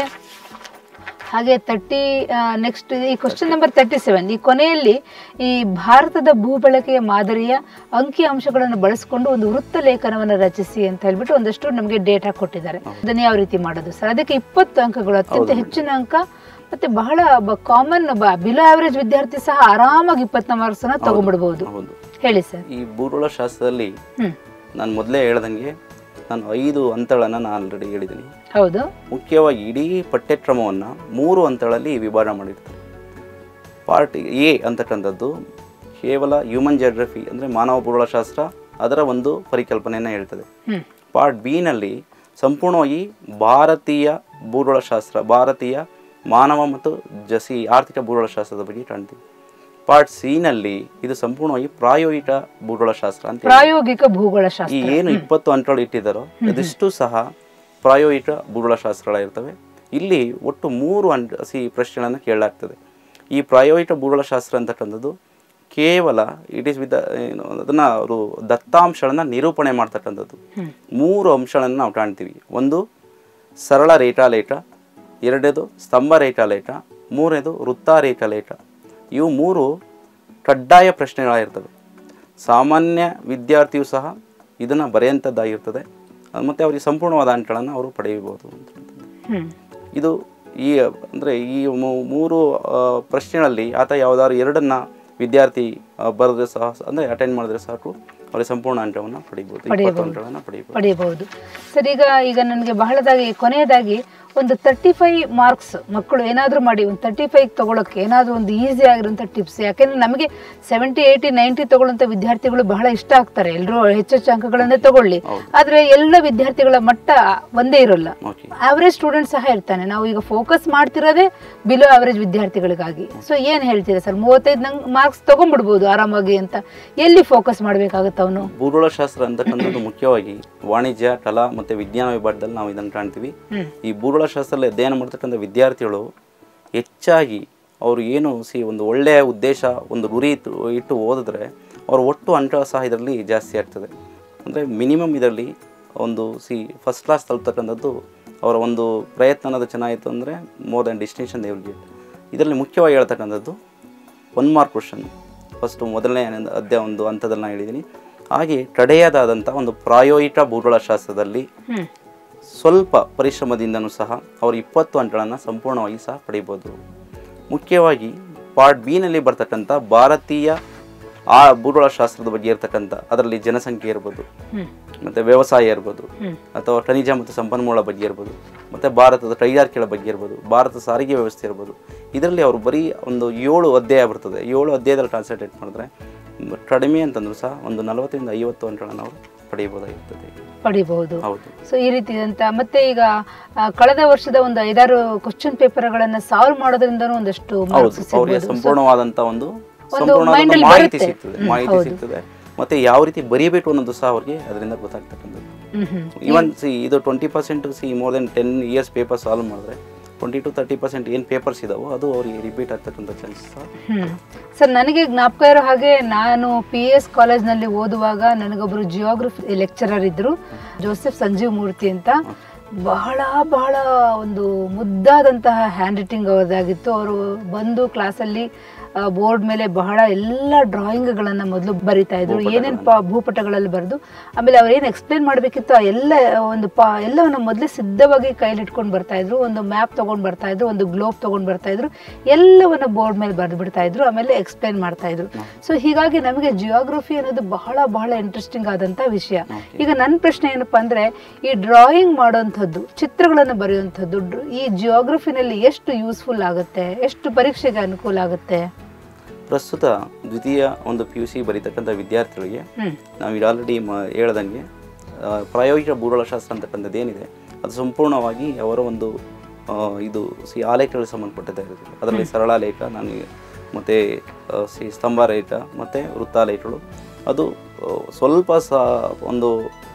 ಹಾಗೆ ತರ್ಟಿ ನೆಕ್ಸ್ಟ್ ಈ ಕ್ವಶನ್ ನಂಬರ್ ತರ್ಟಿ ಸೆವೆನ್ ಈ ಕೊನೆಯಲ್ಲಿ ಈ ಭಾರತದ ಭೂಬಳಕೆಯ ಮಾದರಿಯ ಅಂಕಿ ಅಂಶಗಳನ್ನು ಬಳಸಿಕೊಂಡು ಒಂದು ವೃತ್ತ ಲೇಖನವನ್ನು ರಚಿಸಿ ಅಂತ ಹೇಳ್ಬಿಟ್ಟು ಒಂದಷ್ಟು ನಮಗೆ ಡೇಟಾ ಕೊಟ್ಟಿದ್ದಾರೆ ಅದನ್ನ ಯಾವ ರೀತಿ ಮಾಡೋದು ಸರ್ ಅದಕ್ಕೆ ಇಪ್ಪತ್ತು ಅಂಕಗಳು ಅತ್ಯಂತ ಹೆಚ್ಚಿನ ಅಂಕ ಮತ್ತೆ ಬಹಳ ಕಾಮನ್ ಬಿಲೋ ಆವರೇಜ್ ವಿದ್ಯಾರ್ಥಿ ಸಹ ಆರಾಮಾಗಿ ಇಪ್ಪತ್ತನೇ ಮಾರ್ಕ್ಸ್ ಅನ್ನ ತಗೊಂಡ್ಬಿಡ್ಬೋದು ಹೌದು ಹೇಳಿ ಸರ್ ಈ ಭೂಗೋಳ ಶಾಸ್ತ್ರದಲ್ಲಿ ಹ್ಮ್ ನಾನು ಮೊದಲೇ ಹೇಳ್ದಂಗೆ ನಾನು ಐದು ಹಂತಗಳನ್ನು ನಾನು ಆಲ್ರೆಡಿ ಹೇಳಿದ್ದೀನಿ ಹೌದು ಮುಖ್ಯವಾಗಿ ಇಡೀ ಪಠ್ಯಕ್ರಮವನ್ನು ಮೂರು ಹಂತಗಳಲ್ಲಿ ವಿಭಾಗ ಮಾಡಿರ್ತಾರೆ ಪಾರ್ಟ್ ಎ ಅಂತಕ್ಕಂಥದ್ದು ಕೇವಲ ಹ್ಯೂಮನ್ ಜಿಯೋಗ್ರಫಿ ಅಂದರೆ ಮಾನವ ಭೂಗೋಳಶಾಸ್ತ್ರ ಅದರ ಒಂದು ಪರಿಕಲ್ಪನೆಯನ್ನು ಹೇಳ್ತದೆ ಹ್ಮ್ ಪಾರ್ಟ್ ಬಿನಲ್ಲಿ ಸಂಪೂರ್ಣವಾಗಿ ಭಾರತೀಯ ಭೂಗೋಳಶಾಸ್ತ್ರ ಭಾರತೀಯ ಮಾನವ ಮತ್ತು ಜಸಿ ಆರ್ಥಿಕ ಭೂಗೋಳಶಾಸ್ತ್ರದ ಬಗ್ಗೆ ಕಾಣ್ತೀವಿ ಪಾರ್ಟ್ ಸಿನಲ್ಲಿ ಇದು ಸಂಪೂರ್ಣವಾಗಿ ಪ್ರಾಯೋಗಿಕ ಭೂಗೋಳಶಾಸ್ತ್ರ ಅಂತ ಹೇಳ್ತೀವಿ. ಪ್ರಾಯೋಗಿಕ ಭೂಗೋಳ ಈ ಶಾಸ್ತ್ರ ಏನು ಇಪ್ಪತ್ತು ಅಂಕಗಳು ಇಟ್ಟಿದ್ದಾರೋ ಇದಿಷ್ಟು ಸಹ ಪ್ರಾಯೋಗಿಕ ಭೂಗೋಳಶಾಸ್ತ್ರಗಳಾಗಿರ್ತವೆ ಇಲ್ಲಿ ಒಟ್ಟು ಮೂರು ಅಂಕ ಸಿ ಪ್ರಶ್ನೆಗಳನ್ನು ಕೇಳಲಾಗ್ತದೆ ಈ ಪ್ರಾಯೋಗಿಕ ಭೂಗೋಳಶಾಸ್ತ್ರ ಅಂತಕ್ಕಂಥದ್ದು ಕೇವಲ ಇಟ್ ಈಸ್ ವಿತ್ ಏನು ಅದನ್ನು ಅವರು ದತ್ತಾಂಶಗಳನ್ನು ನಿರೂಪಣೆ ಮಾಡ್ತಕ್ಕಂಥದ್ದು ಹ್ಮ್. ಮೂರು ಅಂಶಗಳನ್ನು ನಾವು ಕಾಣ್ತೀವಿ ಒಂದು ಸರಳ ರೇಖಾಲೇಖ ಎರಡನೇದು ಸ್ತಂಭ ರೇಖಾಲೇಖ ಮೂರನೇದು ವೃತ್ತಾರೇಖಾಲೇಖ ಇವು ಮೂರು ಕಡ್ಡಾಯ ಪ್ರಶ್ನೆಗಳಾಗಿರ್ತವೆ ಸಾಮಾನ್ಯ ವಿದ್ಯಾರ್ಥಿಯು ಸಹ ಇದನ್ನು ಬರೆಯುವಂಥದ್ದಾಗಿರ್ತದೆ ಮತ್ತು ಅವರಿಗೆ ಸಂಪೂರ್ಣವಾದ ಅಂಕಗಳನ್ನು ಅವರು ಪಡೆಯಬಹುದು ಅಂತಕ್ಕಂಥದ್ದು. ಹ್ಮ್ ಇದು ಈ ಅಂದರೆ ಈ ಮೂ- ಮೂರು ಆ, ಪ್ರಶ್ನೆಗಳಲ್ಲಿ ಆತ ಯಾವುದಾದ್ರು ಎರಡನ್ನ ವಿದ್ಯಾರ್ಥಿ ಆ, ಬರೆದ್ರೆ ಸಹ ಅಂದರೆ ಅಟೆಂಡ್ ಮಾಡಿದ್ರೆ ಸಾಕು ಅವರಿಗೆ ಸಂಪೂರ್ಣ ಅಂಕವನ್ನು ಪಡಿಬೋದು ಇಪ್ಪತ್ತು ಅಂಕಗಳನ್ನು ಪಡಿಬೋದು ಪಡೆಯಬಹುದು ಸರ್ ಈಗ ಈಗ ನನಗೆ ಬಹಳದಾಗಿ ಕೊನೆಯದಾಗಿ ಒಂದು ತರ್ಟಿ ಫೈವ್ ಮಾರ್ಕ್ಸ್ ಮಕ್ಕಳು ಏನಾದರೂ ಮಾಡಿ ಒಂದು ತರ್ಟಿ ಫೈವ್ ತಗೊಳಕ್ಕೆ ಏನಾದರೂ ಒಂದು ಈಸಿ ಆಗಿರೋಂಥ ಟಿಪ್ಸ್ ಯಾಕೆಂದ್ರೆ ನಮಗೆ ಸೆವೆಂಟಿ ಏಯ್ಟಿ ನೈಂಟಿ ತಗೊಳ್ಳೋಂಥ ವಿದ್ಯಾರ್ಥಿಗಳು ಬಹಳ ಇಷ್ಟ ಆಗ್ತಾರೆ ಎಲ್ಲರೂ ಹೆಚ್ಚೆಚ್ಚು ಅಂಕಗಳನ್ನೇ ತಗೊಳ್ಳಿ ಆದರೆ ಎಲ್ಲ ವಿದ್ಯಾರ್ಥಿಗಳ ಮಟ್ಟ ಒಂದೇ ಇರೋಲ್ಲ ಓಕೆ ಆವರೇಜ್ ಸ್ಟೂಡೆಂಟ್ ಸಹ ಇರ್ತಾನೆ ನಾವು ಈಗ ಫೋಕಸ್ ಮಾಡ್ತಿರೋದೇ ಬಿಲೋ ಆವರೇಜ್ ವಿದ್ಯಾರ್ಥಿಗಳಿಗಾಗಿ ಸೊ ಏನ್ ಹೇಳ್ತೀರಾ ಸರ್ ಮೂವತ್ತೈದು ನಂಗೆ ಮಾರ್ಕ್ಸ್ ತಗೊಂಡ್ಬಿಡ್ಬೋದು ಆರಾಮಾಗಿ ಅಂತ ಎಲ್ಲಿ ಫೋಕಸ್ ಮಾಡ್ಬೇಕಾಗುತ್ತೆ ಅವನು ಭೂಗೋಳಶಾಸ್ತ್ರ ಅಂತಕ್ಕಂಥದ್ದು ಮುಖ್ಯವಾಗಿ ವಾಣಿಜ್ಯ ಕಲಾ ಮತ್ತು ವಿಜ್ಞಾನ ವಿಭಾಗದಲ್ಲಿ ನಾವು ಇದನ್ನು ಕಾಣ್ತೀವಿ ಹ್ಮ್. ಈ ಭೂಗೋಳಶಾಸ್ತ್ರದಲ್ಲಿ ಅಧ್ಯಯನ ಮಾಡ್ತಕ್ಕಂಥ ವಿದ್ಯಾರ್ಥಿಗಳು ಹೆಚ್ಚಾಗಿ ಅವರು ಏನು ಸಿ ಒಂದು ಒಳ್ಳೆಯ ಉದ್ದೇಶ ಒಂದು ಗುರಿ ಇಟ್ಟು ಇಟ್ಟು ಓದಿದ್ರೆ ಅವರ ಒಟ್ಟು ಅಂಕ ಸಹ ಇದರಲ್ಲಿ ಜಾಸ್ತಿ ಆಗ್ತದೆ ಅಂದರೆ ಮಿನಿಮಮ್ ಇದರಲ್ಲಿ ಒಂದು ಸಿ ಫಸ್ಟ್ ಕ್ಲಾಸ್ ತಲುಪ್ತಕ್ಕಂಥದ್ದು ಅವರ ಒಂದು ಪ್ರಯತ್ನ ಅನ್ನೋದು ಚೆನ್ನಾಗಿತ್ತು ಅಂದರೆ more than distinction they will get ಇದರಲ್ಲಿ ಮುಖ್ಯವಾಗಿ ಹೇಳ್ತಕ್ಕಂಥದ್ದು ಒನ್ ಮಾರ್ಕ್ ಕ್ವಶನ್ ಫಸ್ಟು ಮೊದಲನೇ ಅಧ್ಯಾಯ ಒಂದು ಹಂತದಲ್ಲಿ ನಾನು ಹೇಳಿದ್ದೀನಿ ಹಾಗೆ ಕಡೆಯದಾದಂಥ ಒಂದು ಪ್ರಾಯೋಗಿಕ ಭೂಗೋಳಶಾಸ್ತ್ರದಲ್ಲಿ ಹ್ಮ್ ಸ್ವಲ್ಪ ಪರಿಶ್ರಮದಿಂದನೂ ಸಹ ಅವರು ಇಪ್ಪತ್ತು ಅಂಕಗಳನ್ನು ಸಂಪೂರ್ಣವಾಗಿ ಸಹ ಪಡಿಬೋದು ಮುಖ್ಯವಾಗಿ ಪಾರ್ಟ್ ಬಿನಲ್ಲಿ ಬರ್ತಕ್ಕಂಥ ಭಾರತೀಯ ಆ ಭೂಗೋಳಶಾಸ್ತ್ರದ ಬಗ್ಗೆ ಇರ್ತಕ್ಕಂಥ ಅದರಲ್ಲಿ ಜನಸಂಖ್ಯೆ ಇರ್ಬೋದು ಹ್ಮ್ ಮತ್ತು ವ್ಯವಸಾಯ ಇರ್ಬೋದು ಹ್ಮ್ ಅಥವಾ ಖನಿಜ ಮತ್ತು ಸಂಪನ್ಮೂಲ ಬಗ್ಗೆ ಇರ್ಬೋದು ಮತ್ತು ಭಾರತದ ಕೈಗಾರಿಕೆಗಳ ಬಗ್ಗೆ ಇರ್ಬೋದು ಭಾರತ ಸಾರಿಗೆ ವ್ಯವಸ್ಥೆ ಇರ್ಬೋದು ಇದರಲ್ಲಿ ಅವರು ಬರೀ ಒಂದು ಏಳು ಅಧ್ಯಾಯ ಬರ್ತದೆ ಏಳು ಅಧ್ಯಾಯದಲ್ಲಿ ಕಾನ್ಸಂಟ್ರೇಟ್ ಮಾಡಿದ್ರೆ ಮ್, ಕಡಿಮೆ ಅಂತಂದ್ರೂ ಸಹ ಒಂದು ನಲವತ್ತರಿಂದ ಐವತ್ತು ಅಂಕಗಳನ್ನು ಅವರು ಪಡೆಯಬಹುದಾಗಿರ್ತದೆ ಪಡಿಬಹುದು ಹೌದು ಸೊ ಈ ರೀತಿ ಅಂತ ಮತ್ತೆ ಈಗ ಆ, ಕಳೆದ ವರ್ಷದ ಒಂದು ಐದಾರು ಕ್ವಶನ್ ಪೇಪರ್ಗಳನ್ನ ಸಾಲ್ವ್ ಮಾಡೋದ್ರಿಂದನೂ ಒಂದಷ್ಟು ಹೌದು ಮಾರ್ಕ್ಸ್ ಅವರಿಗೆ ಸಿಗ್ಬೋದು ಸಂಪೂರ್ಣವಾದಂಥ ಒಂದು mind ಸಂಪೂರ್ಣವಾದ ಅಲ್ಲಿ ಮಾಹಿತಿ ಬರುತ್ತೆ. ಸಿಗ್ತದೆ ಹ್ಮ್, ಮಾಹಿತಿ ಹೌದು. ಸಿಗ್ತದೆ ಮತ್ತೆ ಯಾವ ರೀತಿ ಬರೀಬೇಕು ಅನ್ನೋದು ಸಹ ಅವ್ರಿಗೆ ಅದರಿಂದ ಗೊತ್ತಾಗ್ತಕ್ಕಂಥದ್ದು ಹ್ಮ್ ಹ್ಮ್ ಈವನ್ ಸಿ ಇದು twenty percent see more than ten years paper solve ಮಾಡಿದ್ರೆ ಟ್ವೆಂಟಿ ಟು ತರ್ಟಿ ಪರ್ಸೆಂಟ್ ಏನು ಪೇಪರ್ಸ್ ಇದಾವೋ ಅದು ಅವರಿಗೆ ರಿಪೀಟ್ ಆಗ್ತಕ್ಕಂಥ ಚಾನ್ಸಸ್ ಸಹ ಹ್ಮ್ ಸರ್ ನನಗೆ ಜ್ಞಾಪಕ ಇರೋ ಹಾಗೆ ನಾನು ಪಿ ಎಸ್ ಕಾಲೇಜ್ನಲ್ಲಿ ಓದುವಾಗ ನನಗೊಬ್ಬರು ಜಿಯೋಗ್ರಫಿ ಲೆಕ್ಚರರ್ ಇದ್ರು ಜೋಸೆಫ್ ಸಂಜೀವ್ ಮೂರ್ತಿ ಅಂತ ಬಹಳ ಬಹಳ ಒಂದು ಮುದ್ದಾದಂತಹ ಹ್ಯಾಂಡ್ ರೈಟಿಂಗ್ ಅವರದಾಗಿತ್ತು ಅವರು ಬಂದು ಕ್ಲಾಸಲ್ಲಿ ಬೋರ್ಡ್ ಮೇಲೆ ಬಹಳ ಎಲ್ಲ ಡ್ರಾಯಿಂಗ್ಗಳನ್ನ ಮೊದಲು ಬರಿತಾ ಇದ್ರು ಏನೇನು ಪ ಭೂಪಟಗಳಲ್ಲಿ ಬರೆದು ಆಮೇಲೆ ಅವ್ರು ಏನು ಎಕ್ಸ್ಪ್ಲೇನ್ ಮಾಡಬೇಕಿತ್ತು ಆ ಎಲ್ಲ ಒಂದು ಪ ಎಲ್ಲವನ್ನು ಮೊದಲೇ ಸಿದ್ಧವಾಗಿ ಕೈಲಿ ಇಟ್ಕೊಂಡು ಬರ್ತಾ ಇದ್ರು ಒಂದು ಮ್ಯಾಪ್ ತಗೊಂಡ್ ಬರ್ತಾ ಇದ್ರು ಒಂದು ಗ್ಲೋಬ್ ತಗೊಂಡ್ ಬರ್ತಾ ಇದ್ರು ಎಲ್ಲವನ್ನ ಬೋರ್ಡ್ ಮೇಲೆ ಬರೆದು ಬಿಡ್ತಾ ಇದ್ರು ಆಮೇಲೆ ಎಕ್ಸ್ಪ್ಲೇನ್ ಮಾಡ್ತಾ ಇದ್ರು ಸೊ ಹೀಗಾಗಿ ನಮಗೆ ಜಿಯೋಗ್ರಫಿ ಅನ್ನೋದು ಬಹಳ ಬಹಳ ಇಂಟ್ರೆಸ್ಟಿಂಗ್ ಆದಂತ ವಿಷಯ ಈಗ ನನ್ನ ಪ್ರಶ್ನೆ ಏನಪ್ಪಾ ಅಂದ್ರೆ ಈ ಡ್ರಾಯಿಂಗ್ ಮಾಡೋಂಥದ್ದು ಚಿತ್ರಗಳನ್ನು ಬರೆಯುವಂಥದ್ದು ಡ್ರ- ಈ ಜಿಯೋಗ್ರಫಿನಲ್ಲಿ ಎಷ್ಟು ಯೂಸ್ಫುಲ್ ಆಗುತ್ತೆ ಎಷ್ಟು ಪರೀಕ್ಷೆಗೆ ಅನುಕೂಲ ಆಗುತ್ತೆ ಪ್ರಸ್ತುತ ದ್ವಿತೀಯ ಒಂದು ಪಿ ಯು ಸಿ ಬರೀತಕ್ಕಂಥ ವಿದ್ಯಾರ್ಥಿಗಳಿಗೆ ಹ್ಮ್ ನಾವು ಈಗ ಆಲ್ರೆಡಿ ಮ ಹೇಳ್ದಂಗೆ ಆ, ಪ್ರಾಯೋಗಿಕ ಭೂಗೋಳಶಾಸ್ತ್ರ ಅಂತಕ್ಕಂಥದ್ದು ಏನಿದೆ ಅದು ಸಂಪೂರ್ಣವಾಗಿ ಅವರ ಒಂದು ಆ, ಇದು ಸಿ ಆಲೇಖಗಳಿಗೆ ಸಂಬಂಧಪಟ್ಟದ್ದಾಗಿರುತ್ತೆ ಅದರಲ್ಲಿ ಸರಳಾಲೇಖ ನಾನು ಮತ್ತು ಸಿ ಸ್ತಂಭಾಲೇಖ ಮತ್ತು ವೃತ್ತಾಲೇಖಗಳು ಅದು ಆ, ಸ್ವಲ್ಪ ಸಹ ಒಂದು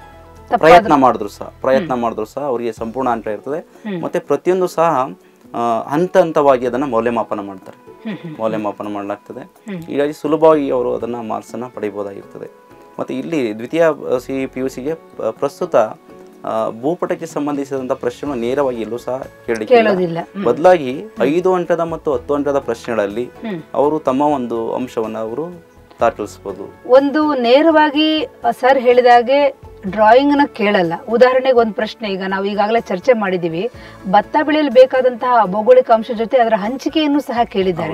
ಪ್ರಯತ್ನ ಮಾಡಿದ್ರು ಸಹ ಪ್ರಯತ್ನ ಮಾಡಿದ್ರು ಸಹ ಅವರಿಗೆ ಸಂಪೂರ್ಣ ಅಂಕ ಇರ್ತದೆ ಮತ್ತೆ ಪ್ರತಿಯೊಂದು ಸಹ ಆ, ಹಂತ ಹಂತವಾಗಿ ಅದನ್ನು ಮೌಲ್ಯಮಾಪನ ಮಾಡ್ತಾರೆ ಹ್ಮ್ ಹ್ಮ್ ಮೌಲ್ಯಮಾಪನ ಮಾಡಲಾಗ್ತದೆ ಹೀಗಾಗಿ ಸುಲಭವಾಗಿ ಅವರು ಅದನ್ನು ಮಾರ್ಕ್ಸನ್ನು ಪಡಿಬೋದಾಗಿರ್ತದೆ ಮತ್ತು ಇಲ್ಲಿ ದ್ವಿತೀಯ ಸಿ ಪಿ ಯು ಸಿಗೆ ಪ್ರಸ್ತುತ ಆ, ಭೂಪಟಕ್ಕೆ ಸಂಬಂಧಿಸಿದಂಥ ಪ್ರಶ್ನೆಗಳು ನೇರವಾಗಿ ಎಲ್ಲೂ ಸಹ ಕೇಳಲಿಕ್ಕೆ ಕೇಳೋದಿಲ್ಲ ಬದಲಾಗಿ ಐದು ಅಂಕದ ಮತ್ತು ಹತ್ತು ಅಂಕದ ಪ್ರಶ್ನೆಗಳಲ್ಲಿ ಹ್ಮ್ ಅವರು ತಮ್ಮ ಒಂದು ಅಂಶವನ್ನು ಅವರು ದಾಖಲಿಸ್ಬೋದು ಒಂದು ನೇರವಾಗಿ ಸರ್ ಹೇಳಿದಾಗೆ ಡ್ರಾಯಿಂಗ್ ನ ಕೇಳಲ್ಲ ಉದಾಹರಣೆಗೆ ಒಂದು ಪ್ರಶ್ನೆ ಈಗ ನಾವು ಈಗಾಗಲೇ ಚರ್ಚೆ ಮಾಡಿದೀವಿ ಭತ್ತ ಬೆಳೆಯಲು ಬೇಕಾದಂತಹ ಭೌಗೋಳಿಕ ಅಂಶ ಜೊತೆ ಅದರ ಹಂಚಿಕೆಯನ್ನು ಸಹ ಕೇಳಿದ್ದಾರೆ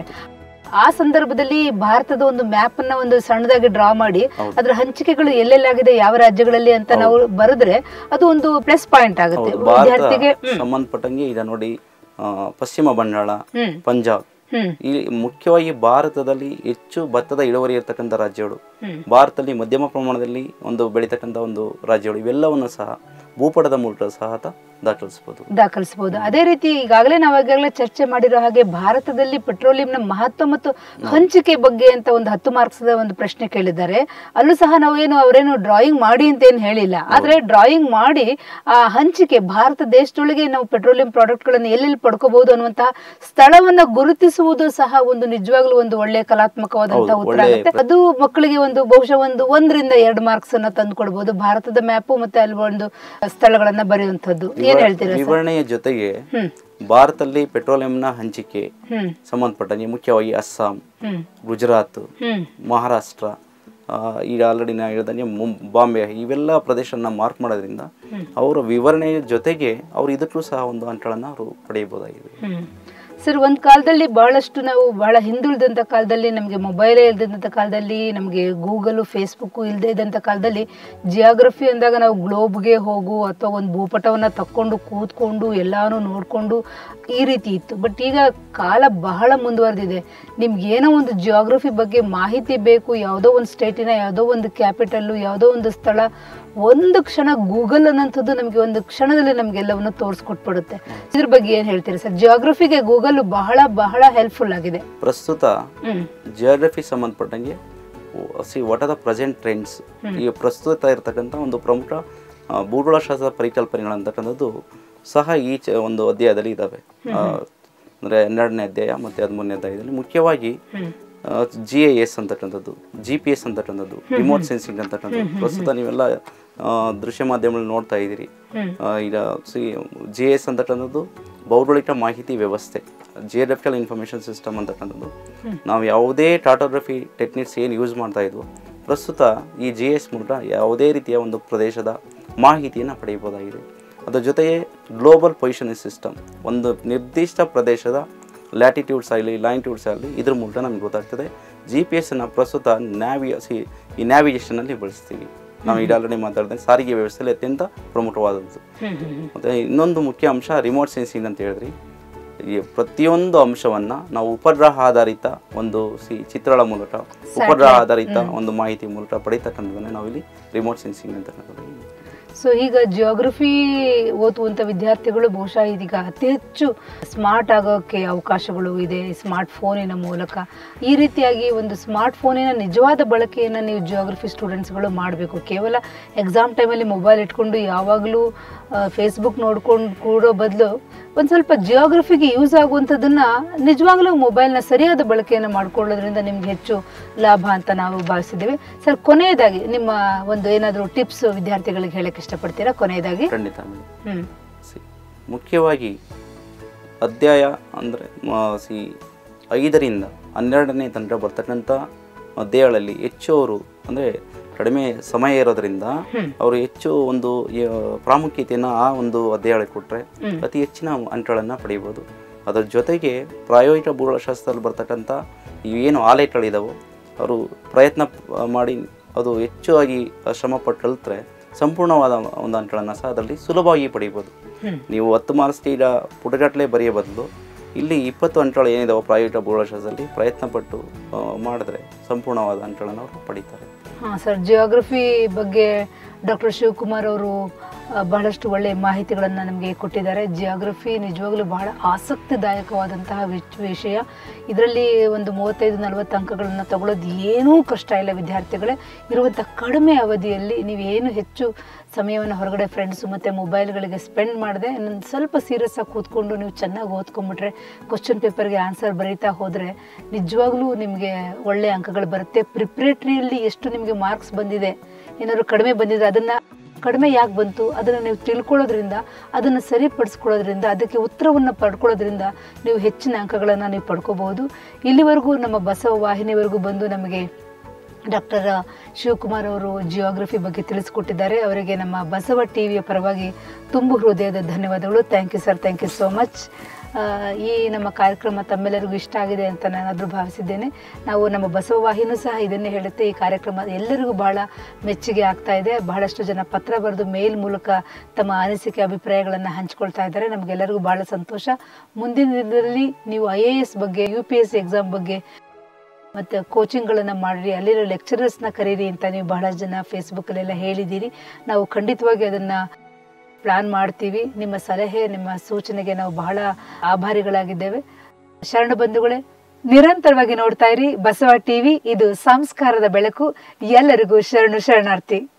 ಆ ಸಂದರ್ಭದಲ್ಲಿ ಭಾರತದ ಒಂದು ಮ್ಯಾಪ್ ಅನ್ನ ಒಂದು ಸಣ್ಣದಾಗಿ ಡ್ರಾ ಮಾಡಿ ಅದರ ಹಂಚಿಕೆಗಳು ಎಲ್ಲೆಲ್ಲಾಗಿದೆ ಯಾವ ರಾಜ್ಯಗಳಲ್ಲಿ ಅಂತ ನಾವು ಬರೆದ್ರೆ ಅದು ಒಂದು ಪ್ಲಸ್ ಪಾಯಿಂಟ್ ಆಗುತ್ತೆ ಹೌದು, ಭಾರತ ವಿದ್ಯಾರ್ಥಿಗೆ ಸಂಬಂಧಪಟ್ಟಂಗೆ ಈಗ ನೋಡಿ ಆ, ಪಶ್ಚಿಮ ಬಂಗಾಳ ಹ್ಮ್ ಪಂಜಾಬ್ ಹ್ಮ್ ಈ ಮುಖ್ಯವಾಗಿ ಭಾರತದಲ್ಲಿ ಹೆಚ್ಚು ಭತ್ತದ ಇಳುವರಿ ಇರತಕ್ಕಂಥ ರಾಜ್ಯಗಳು ಹ್ಮ್ ಭಾರತದಲ್ಲಿ ಮಧ್ಯಮ ಪ್ರಮಾಣದಲ್ಲಿ ಒಂದು ಬೆಳೀತಕ್ಕಂಥ ಒಂದು ರಾಜ್ಯಗಳು ಇವೆಲ್ಲವನ್ನು ಸಹ ಭೂಪಟದ ಮೂಲಕ ಸಹ ಆತ ದಾಖಲಿಸ್ಬೋದು ದಾಖಲಿಸಬಹುದು ಅದೇ ರೀತಿ ಈಗಾಗಲೇ ನಾವು ಈಗಾಗಲೇ ಚರ್ಚೆ ಮಾಡಿರೋ ಹಾಗೆ ಭಾರತದಲ್ಲಿ ಪೆಟ್ರೋಲಿಯಂನ ಮಹತ್ವ ಮತ್ತು ಹಂಚಿಕೆ ಬಗ್ಗೆ ಅಂತ ಒಂದು ಹತ್ತು ಮಾರ್ಕ್ಸ್ ಒಂದು ಪ್ರಶ್ನೆ ಕೇಳಿದ್ದಾರೆ ಅಲ್ಲೂ ಸಹ ನಾವು ಏನು ಅವರೇನು ಡ್ರಾಯಿಂಗ್ ಮಾಡಿ ಅಂತ ಏನು ಹೇಳಿಲ್ಲ ಆದ್ರೆ ಡ್ರಾಯಿಂಗ್ ಮಾಡಿ ಆ ಹಂಚಿಕೆ ಭಾರತ ದೇಶದೊಳಗೆ ನಾವು ಪೆಟ್ರೋಲಿಯಂ ಪ್ರಾಡಕ್ಟ್ಗಳನ್ನು ಎಲ್ಲೆಲ್ಲಿ ಪಡ್ಕೋಬಹುದು ಅನ್ನುವಂತಹ ಸ್ಥಳವನ್ನ ಗುರುತಿಸುವುದು ಸಹ ಒಂದು ನಿಜವಾಗ್ಲೂ ಒಂದು ಒಳ್ಳೆ ಕಲಾತ್ಮಕವಾದಂತಹ ಉತ್ತರ ಆಗುತ್ತೆ ಅದು ಮಕ್ಕಳಿಗೆ ಒಂದು ಬಹುಶಃ ಒಂದು ಒಂದರಿಂದ ಎರಡು ಮಾರ್ಕ್ಸ್ ಅನ್ನ ತಂದು ಕೊಡಬಹುದು ಭಾರತದ ಮ್ಯಾಪು ಮತ್ತೆ ಅಲ್ಲಿ ಒಂದು ಸ್ಥಳಗಳನ್ನ ಬರೆಯುವಂತದ್ದು ಏನ್ ಹೇಳ್ತೀರಾ ಸರ್ ವಿವರಣೆಯ ಜೊತೆಗೆ ಹ್ಮ್ ಭಾರತದಲ್ಲಿ ಪೆಟ್ರೋಲಿಯಂನ ಹಂಚಿಕೆ ಹ್ಮ್ ಸಂಬಂಧಪಟ್ಟಂಗೆ ಮುಖ್ಯವಾಗಿ ಅಸ್ಸಾಂ ಹ್ಮ್ ಗುಜರಾತ್ ಹ್ಮ್ ಮಹಾರಾಷ್ಟ್ರ ಆ, ಈಗ ಆಲ್ರೆಡಿ ನಾನು ಹೇಳ್ದಂಗೆ ಮುಂ ಬಾಂಬೆ ಇವೆಲ್ಲ ಪ್ರದೇಶನ ಮಾರ್ಕ್ ಮಾಡೋದ್ರಿಂದ ಅವರ ವಿವರಣೆಯ ಜೊತೆಗೆ ಅವರು ಇದಕ್ಕೂ ಸಹ ಒಂದು ಅಂಕಗಳನ್ನು ಅವರು ಪಡೆಯಬಹುದಾಗಿದೆ ಹ್ಮ್ ಸರ್ ಒಂದು ಕಾಲದಲ್ಲಿ ಬಹಳಷ್ಟು ನಾವು ಬಹಳ ಹಿಂದುಳಿದಂಥ ಕಾಲದಲ್ಲಿ ನಮಗೆ ಮೊಬೈಲೇ ಇಲ್ದಂಥ ಕಾಲದಲ್ಲಿ ನಮಗೆ ಗೂಗಲು ಫೇಸ್ಬುಕ್ಕು ಇಲ್ಲದೆ ಇದ್ದಂಥ ಕಾಲದಲ್ಲಿ ಜಿಯಾಗ್ರಫಿ ಅಂದಾಗ ನಾವು ಗ್ಲೋಬ್ಗೆ ಹೋಗು ಅಥವಾ ಒಂದು ಭೂಪಟವನ್ನು ತಕ್ಕೊಂಡು ಕೂತ್ಕೊಂಡು ಎಲ್ಲಾನು ನೋಡಿಕೊಂಡು ಈ ರೀತಿ ಇತ್ತು ಬಟ್ ಈಗ ಕಾಲ ಬಹಳ ಮುಂದುವರೆದಿದೆ ನಿಮ್ಗೆ ಏನೋ ಒಂದು ಜಿಯೋಗ್ರಫಿ ಬಗ್ಗೆ ಮಾಹಿತಿ ಬೇಕು ಯಾವುದೋ ಒಂದು ಸ್ಟೇಟಿನ ಯಾವುದೋ ಒಂದು ಕ್ಯಾಪಿಟಲ್ಲು ಯಾವುದೋ ಒಂದು ಸ್ಥಳ ಒಂದು ಕ್ಷಣ ಗೂಗಲ್ ಅನ್ನೋಂಥದ್ದು ನಮಗೆ ಒಂದು ಕ್ಷಣದಲ್ಲಿ ನಮಗೆಲ್ಲವನ್ನು ತೋರಿಸ್ಕೊಟ್ಬಿಡುತ್ತೆ ಇದ್ರ ಬಗ್ಗೆ ಏನು ಹೇಳ್ತೀರಿ ಸರ್ ಜಿಯೋಗ್ರಫಿಗೆ ಗೂಗಲ್ ಬಹಳ ಬಹಳ ಹೆಲ್ಪ್ಫುಲ್ ಆಗಿದೆ ಪ್ರಸ್ತುತ ಹ್ಮ್ ಜಿಯೋಗ್ರಫಿ ಸಂಬಂಧಪಟ್ಟಂಗೆ see what are the present trends ಈ ಪ್ರಸ್ತುತ ಇರತಕ್ಕಂಥ ಒಂದು ಪ್ರಮುಖ ಆ, ಭೂಗೋಳಶಾಸ್ತ್ರ ಪರಿಕಲ್ಪನೆಗಳಂತಕ್ಕಂಥದ್ದು ಸಹ ಈ ಚ ಒಂದು ಅಧ್ಯಾಯದಲ್ಲಿ ಇದ್ದಾವೆ ಅಂದರೆ ಹನ್ನೆರಡನೇ ಅಧ್ಯಾಯ ಮತ್ತು ಹದಿಮೂರನೇ ಅಧ್ಯಾಯದಲ್ಲಿ ಮುಖ್ಯವಾಗಿ ಹ್ಮ್ ಜಿ ಐ ಎಸ್ ಅಂತಕ್ಕಂಥದ್ದು ಜಿ ಪಿ ಎಸ್ ಅಂತಕ್ಕಂಥದ್ದು ರಿಮೋಟ್ ಸೆನ್ಸಿಂಗ್ ಅಂತಕ್ಕಂಥದ್ದು ಪ್ರಸ್ತುತ ನೀವೆಲ್ಲ ಆ, ದೃಶ್ಯ ಮಾಧ್ಯಮಗಳಲ್ಲಿ ನೋಡ್ತಾ ಇದ್ದೀರಿ ಹ್ಮ್ ಆ, ಈಗ ಸಿ ಜಿ ಎಸ್ ಅಂತಕ್ಕಂಥದ್ದು ಭೌಗೋಳಿಕ ಮಾಹಿತಿ ವ್ಯವಸ್ಥೆ ಜಿಯೋಗ್ರಫಿಕಲ್ ಇನ್ಫಾರ್ಮೇಷನ್ ಸಿಸ್ಟಮ್ ಅಂತಕ್ಕಂಥದ್ದು ನಾವು ಯಾವುದೇ ಟಾಟೋಗ್ರಫಿ ಟೆಕ್ನಿಕ್ಸ್ ಏನು ಯೂಸ್ ಮಾಡ್ತಾ ಇದ್ವು ಪ್ರಸ್ತುತ ಈ ಜಿ ಎಸ್ ಮೂಲಕ ಯಾವುದೇ ರೀತಿಯ ಒಂದು ಪ್ರದೇಶದ ಮಾಹಿತಿಯನ್ನು ಪಡೆಯಬಹುದಾಗಿದೆ ಅದರ ಜೊತೆಗೆ ಗ್ಲೋಬಲ್ ಪೊಸಿಷನಿಂಗ್ ಸಿಸ್ಟಮ್ ಒಂದು ನಿರ್ದಿಷ್ಟ ಪ್ರದೇಶದ ಲ್ಯಾಟಿಟ್ಯೂಡ್ಸ್ ಆಗಲಿ ಲ್ಯಾಂಟಿಟ್ಯೂಡ್ಸ್ ಆಗಲಿ ಇದ್ರ ಮೂಲಕ ನಮ್ಗೆ ಗೊತ್ತಾಗ್ತದೆ ಜಿ ಪಿ ಎಸ್ಸನ್ನು ಪ್ರಸ್ತುತ ನ್ಯಾವಿ ಸಿ ಈ ನ್ಯಾವಿಗೇಷನಲ್ಲಿ ಬಳಸ್ತೀವಿ ನಾವು ಈಗ ಆಲ್ರೆಡಿ ಮಾತಾಡಿದ್ರೆ ಸಾರಿಗೆ ವ್ಯವಸ್ಥೆಯಲ್ಲಿ ಅತ್ಯಂತ ಪ್ರಮುಖವಾದದ್ದು ಹ್ಮ್ ಹ್ಮ್ ಮತ್ತು ಇನ್ನೊಂದು ಮುಖ್ಯ ಅಂಶ ರಿಮೋಟ್ ಸೆನ್ಸಿಂಗ್ ಅಂತ ಹೇಳಿದ್ರಿ ಈ ಪ್ರತಿಯೊಂದು ಅಂಶವನ್ನು ನಾವು ಉಪಗ್ರಹ ಆಧಾರಿತ ಒಂದು ಸಿ ಚಿತ್ರಗಳ ಮೂಲಕ ಉಪಗ್ರಹ ಆಧಾರಿತ ಒಂದು ಮಾಹಿತಿ ಮೂಲಕ ಪಡೀತಕ್ಕಂಥದ್ದನ್ನೇ ನಾವಿಲ್ಲಿ ರಿಮೋಟ್ ಸೆನ್ಸಿಂಗ್ ಅಂತಕ್ಕಂಥದ್ದು ಸೊ ಈಗ ಜಿಯೋಗ್ರಫಿ ಓದುವಂಥ ವಿದ್ಯಾರ್ಥಿಗಳು ಬಹುಶಃ ಇದೀಗ ಅತಿ ಹೆಚ್ಚು ಸ್ಮಾರ್ಟ್ ಆಗೋಕ್ಕೆ ಅವಕಾಶಗಳು ಇದೆ ಸ್ಮಾರ್ಟ್ ಫೋನಿನ ಮೂಲಕ ಈ ರೀತಿಯಾಗಿ ಒಂದು ಸ್ಮಾರ್ಟ್ ಫೋನಿನ ನಿಜವಾದ ಬಳಕೆಯನ್ನು ನೀವು ಜಿಯೋಗ್ರಫಿ ಸ್ಟೂಡೆಂಟ್ಸ್ಗಳು ಮಾಡಬೇಕು ಕೇವಲ ಎಕ್ಸಾಮ್ ಟೈಮಲ್ಲಿ ಮೊಬೈಲ್ ಇಟ್ಕೊಂಡು ಯಾವಾಗಲೂ ಫೇಸ್ಬುಕ್ ನೋಡ್ಕೊಂಡು ಕೂಡೋ ಬದಲು ಒಂದು ಸ್ವಲ್ಪ ಜಿಯೋಗ್ರಫಿಗೆ ಯೂಸ್ ಆಗುವಂಥದ್ದನ್ನ ನಿಜವಾಗ್ಲೂ ಮೊಬೈಲ್ನ ಸರಿಯಾದ ಬಳಕೆಯನ್ನು ಮಾಡ್ಕೊಳ್ಳೋದ್ರಿಂದ ನಿಮ್ಗೆ ಹೆಚ್ಚು ಲಾಭ ಅಂತ ನಾವು ಭಾವಿಸಿದ್ದೇವೆ ಸರ್ ಕೊನೆಯದಾಗಿ ನಿಮ್ಮ ಒಂದು ಏನಾದರೂ ಟಿಪ್ಸ್ ವಿದ್ಯಾರ್ಥಿಗಳಿಗೆ ಹೇಳಕ್ಕೆ ಇಷ್ಟಪಡ್ತೀರಾ ಕೊನೆಯದಾಗಿ ಖಂಡಿತ ಮೇಡಮ್ ಹ್ಮ್ ಸಿ ಮುಖ್ಯವಾಗಿ ಅಧ್ಯಾಯ ಅಂದರೆ ಸಿ ಐದರಿಂದ ಹನ್ನೆರಡನೇ ತನಕ ಬರ್ತಕ್ಕಂಥ ಅಧ್ಯಾಯಗಳಲ್ಲಿ ಹೆಚ್ಚು ಅವರು ಅಂದರೆ ಕಡಿಮೆ ಸಮಯ ಇರೋದ್ರಿಂದ ಹ್ಮ್. ಅವರು ಹೆಚ್ಚು ಒಂದು ಆ, ಪ್ರಾಮುಖ್ಯತೆಯನ್ನು ಆ ಒಂದು ಅಧ್ಯಾಯಗಳಿಗೆ ಕೊಟ್ಟರೆ ಹ್ಮ್. ಅತಿ ಹೆಚ್ಚಿನ ಅಂಕಗಳನ್ನು ಪಡೆಯಬಹುದು ಅದರ ಜೊತೆಗೆ ಪ್ರಾಯೋಗಿಕ ಭೂಗೋಳಶಾಸ್ತ್ರದಲ್ಲಿ ಬರ್ತಕ್ಕಂಥ ಏನು ಆಲೇಖಗಳಿದಾವೋ ಅವರು ಪ್ರಯತ್ನ ಪ- ಮಾಡಿ ಅದು ಹೆಚ್ಚಾಗಿ ಶ್ರಮಪಟ್ಟು ಕಲಿತ್ರೆ ಸಂಪೂರ್ಣವಾದ ಒಂದು ಅಂಕಗಳನ್ನು ಸಹ ಅದರಲ್ಲಿ ಸುಲಭವಾಗಿ ಪಡೆಯಬಹುದು ಹ್ಮ್ ನೀವು ಹತ್ತು ಮಾರ್ಕ್ಸ್ ಈಗ ಪುಟಗಟ್ಟಲೆ ಬರೆಯೋ ಬದಲು ಇಲ್ಲಿ ಇಪ್ಪತ್ತು ಅಂಕಗಳು ಏನಿದಾವೆ ಪ್ರಾಯೋಗಿಕ ಭೂಗೋಳಶಾಸ್ತ್ರದಲ್ಲಿ ಪ್ರಯತ್ನ ಪಟ್ಟು ಆ, ಮಾಡಿದ್ರೆ ಸಂಪೂರ್ಣವಾದ ಅಂಕಗಳನ್ನು ಅವರು ಪಡೀತಾರೆ ಹಾಂ ಸರ್ ಜಿಯೋಗ್ರಫಿ ಬಗ್ಗೆ ಡಾಕ್ಟರ್ ಶಿವಕುಮಾರ್ ಅವರು ಆ, ಬಹಳಷ್ಟು ಒಳ್ಳೆಯ ಮಾಹಿತಿಗಳನ್ನು ನಮಗೆ ಕೊಟ್ಟಿದ್ದಾರೆ ಜಿಯೋಗ್ರಫಿ ನಿಜವಾಗ್ಲೂ ಬಹಳ ಆಸಕ್ತಿದಾಯಕವಾದಂತಹ ವಿಚ್- ವಿಷಯ ಇದರಲ್ಲಿ ಒಂದು ಮೂವತ್ತೈದು ನಲವತ್ತು ಅಂಕಗಳನ್ನು ತಗೊಳ್ಳೋದು ಏನೂ ಕಷ್ಟ ಇಲ್ಲ ವಿದ್ಯಾರ್ಥಿಗಳೇ ಇರುವಂಥ ಕಡಿಮೆ ಅವಧಿಯಲ್ಲಿ ನೀವೇನು ಹೆಚ್ಚು ಸಮಯವನ್ನು ಹೊರಗಡೆ ಫ್ರೆಂಡ್ಸು ಮತ್ತು ಮೊಬೈಲ್ಗಳಿಗೆ ಸ್ಪೆಂಡ್ ಮಾಡದೆ ಇನ್ನೊಂದು ಸ್ವಲ್ಪ ಸೀರಿಯಸ್ ಆಗಿ ಕೂತ್ಕೊಂಡು ನೀವು ಚೆನ್ನಾಗಿ ಓದ್ಕೊಂಬಿಟ್ರೆ ಕ್ವಶನ್ ಪೇಪರ್ಗೆ ಆನ್ಸರ್ ಬರೀತಾ ಹೋದರೆ ನಿಜವಾಗ್ಲೂ ನಿಮಗೆ ಒಳ್ಳೆಯ ಅಂಕಗಳು ಬರುತ್ತೆ ಪ್ರಿಪ್ರೇಟ್ರಿಯಲ್ಲಿ ಎಷ್ಟು ನಿಮಗೆ ಮಾರ್ಕ್ಸ್ ಬಂದಿದೆ ಏನಾದ್ರು ಕಡಿಮೆ ಬಂದಿದೆ ಅದನ್ನು ಕಡಿಮೆ ಯಾಕೆ ಬಂತು ಅದನ್ನು ನೀವು ತಿಳ್ಕೊಳ್ಳೋದ್ರಿಂದ ಅದನ್ನು ಸರಿಪಡಿಸ್ಕೊಳ್ಳೋದ್ರಿಂದ ಅದಕ್ಕೆ ಉತ್ತರವನ್ನು ಪಡ್ಕೊಳ್ಳೋದ್ರಿಂದ ನೀವು ಹೆಚ್ಚಿನ ಅಂಕಗಳನ್ನು ನೀವು ಪಡ್ಕೋಬಹುದು ಇಲ್ಲಿವರೆಗೂ ನಮ್ಮ ಬಸವ ವಾಹಿನಿವರೆಗೂ ಬಂದು ನಮಗೆ ಡಾಕ್ಟರ್ ಶಿವಕುಮಾರ್ ಅವರು ಜಿಯೋಗ್ರಫಿ ಬಗ್ಗೆ ತಿಳಿಸ್ಕೊಟ್ಟಿದ್ದಾರೆ ಅವರಿಗೆ ನಮ್ಮ ಬಸವ ಟಿವಿಯ ಪರವಾಗಿ ತುಂಬು ಹೃದಯದ ಧನ್ಯವಾದಗಳು thank you sir thank you so much ಈ ನಮ್ಮ ಕಾರ್ಯಕ್ರಮ ತಮ್ಮೆಲ್ಲರಿಗೂ ಇಷ್ಟ ಆಗಿದೆ ಅಂತ ನಾನಾದರೂ ಭಾವಿಸಿದ್ದೇನೆ ನಾವು ನಮ್ಮ ಬಸವ ವಾಹಿನೂ ಸಹ ಇದನ್ನೇ ಹೇಳುತ್ತೆ ಈ ಕಾರ್ಯಕ್ರಮ ಎಲ್ಲರಿಗೂ ಬಹಳ ಮೆಚ್ಚುಗೆ ಆಗ್ತಾ ಇದೆ ಬಹಳಷ್ಟು ಜನ ಪತ್ರ ಬರೆದು ಮೇಲ್ ಮೂಲಕ ತಮ್ಮ ಅನಿಸಿಕೆ ಅಭಿಪ್ರಾಯಗಳನ್ನು ಹಂಚ್ಕೊಳ್ತಾ ಇದ್ದಾರೆ ನಮಗೆಲ್ಲರಿಗೂ ಬಹಳ ಸಂತೋಷ ಮುಂದಿನ ದಿನದಲ್ಲಿ ನೀವು ಐ ಎ ಎಸ್ ಬಗ್ಗೆ U P S C exam ಬಗ್ಗೆ ಮತ್ತು ಕೋಚಿಂಗ್ಗಳನ್ನು ಮಾಡಿರಿ ಅಲ್ಲಿರೋ ಲೆಕ್ಚರರ್ಸ್ನ ಕರೀರಿ ಅಂತ ನೀವು ಬಹಳಷ್ಟು ಜನ ಫೇಸ್ಬುಕ್ಕಲ್ಲೆಲ್ಲ ಹೇಳಿದ್ದೀರಿ ನಾವು ಖಂಡಿತವಾಗಿ ಅದನ್ನು ಪ್ಲಾನ್ ಮಾಡ್ತೀವಿ ನಿಮ್ಮ ಸಲಹೆ ನಿಮ್ಮ ಸೂಚನೆಗೆ ನಾವು ಬಹಳ ಆಭಾರಿಗಳಾಗಿದ್ದೇವೆ ಶರಣ ಬಂಧುಗಳೇ ನಿರಂತರವಾಗಿ ನೋಡ್ತಾ ಇರಿ ಬಸವ ಟಿವಿ ಇದು ಸಂಸ್ಕಾರದ ಬೆಳಕು ಎಲ್ಲರಿಗೂ ಶರಣು ಶರಣಾರ್ಥಿ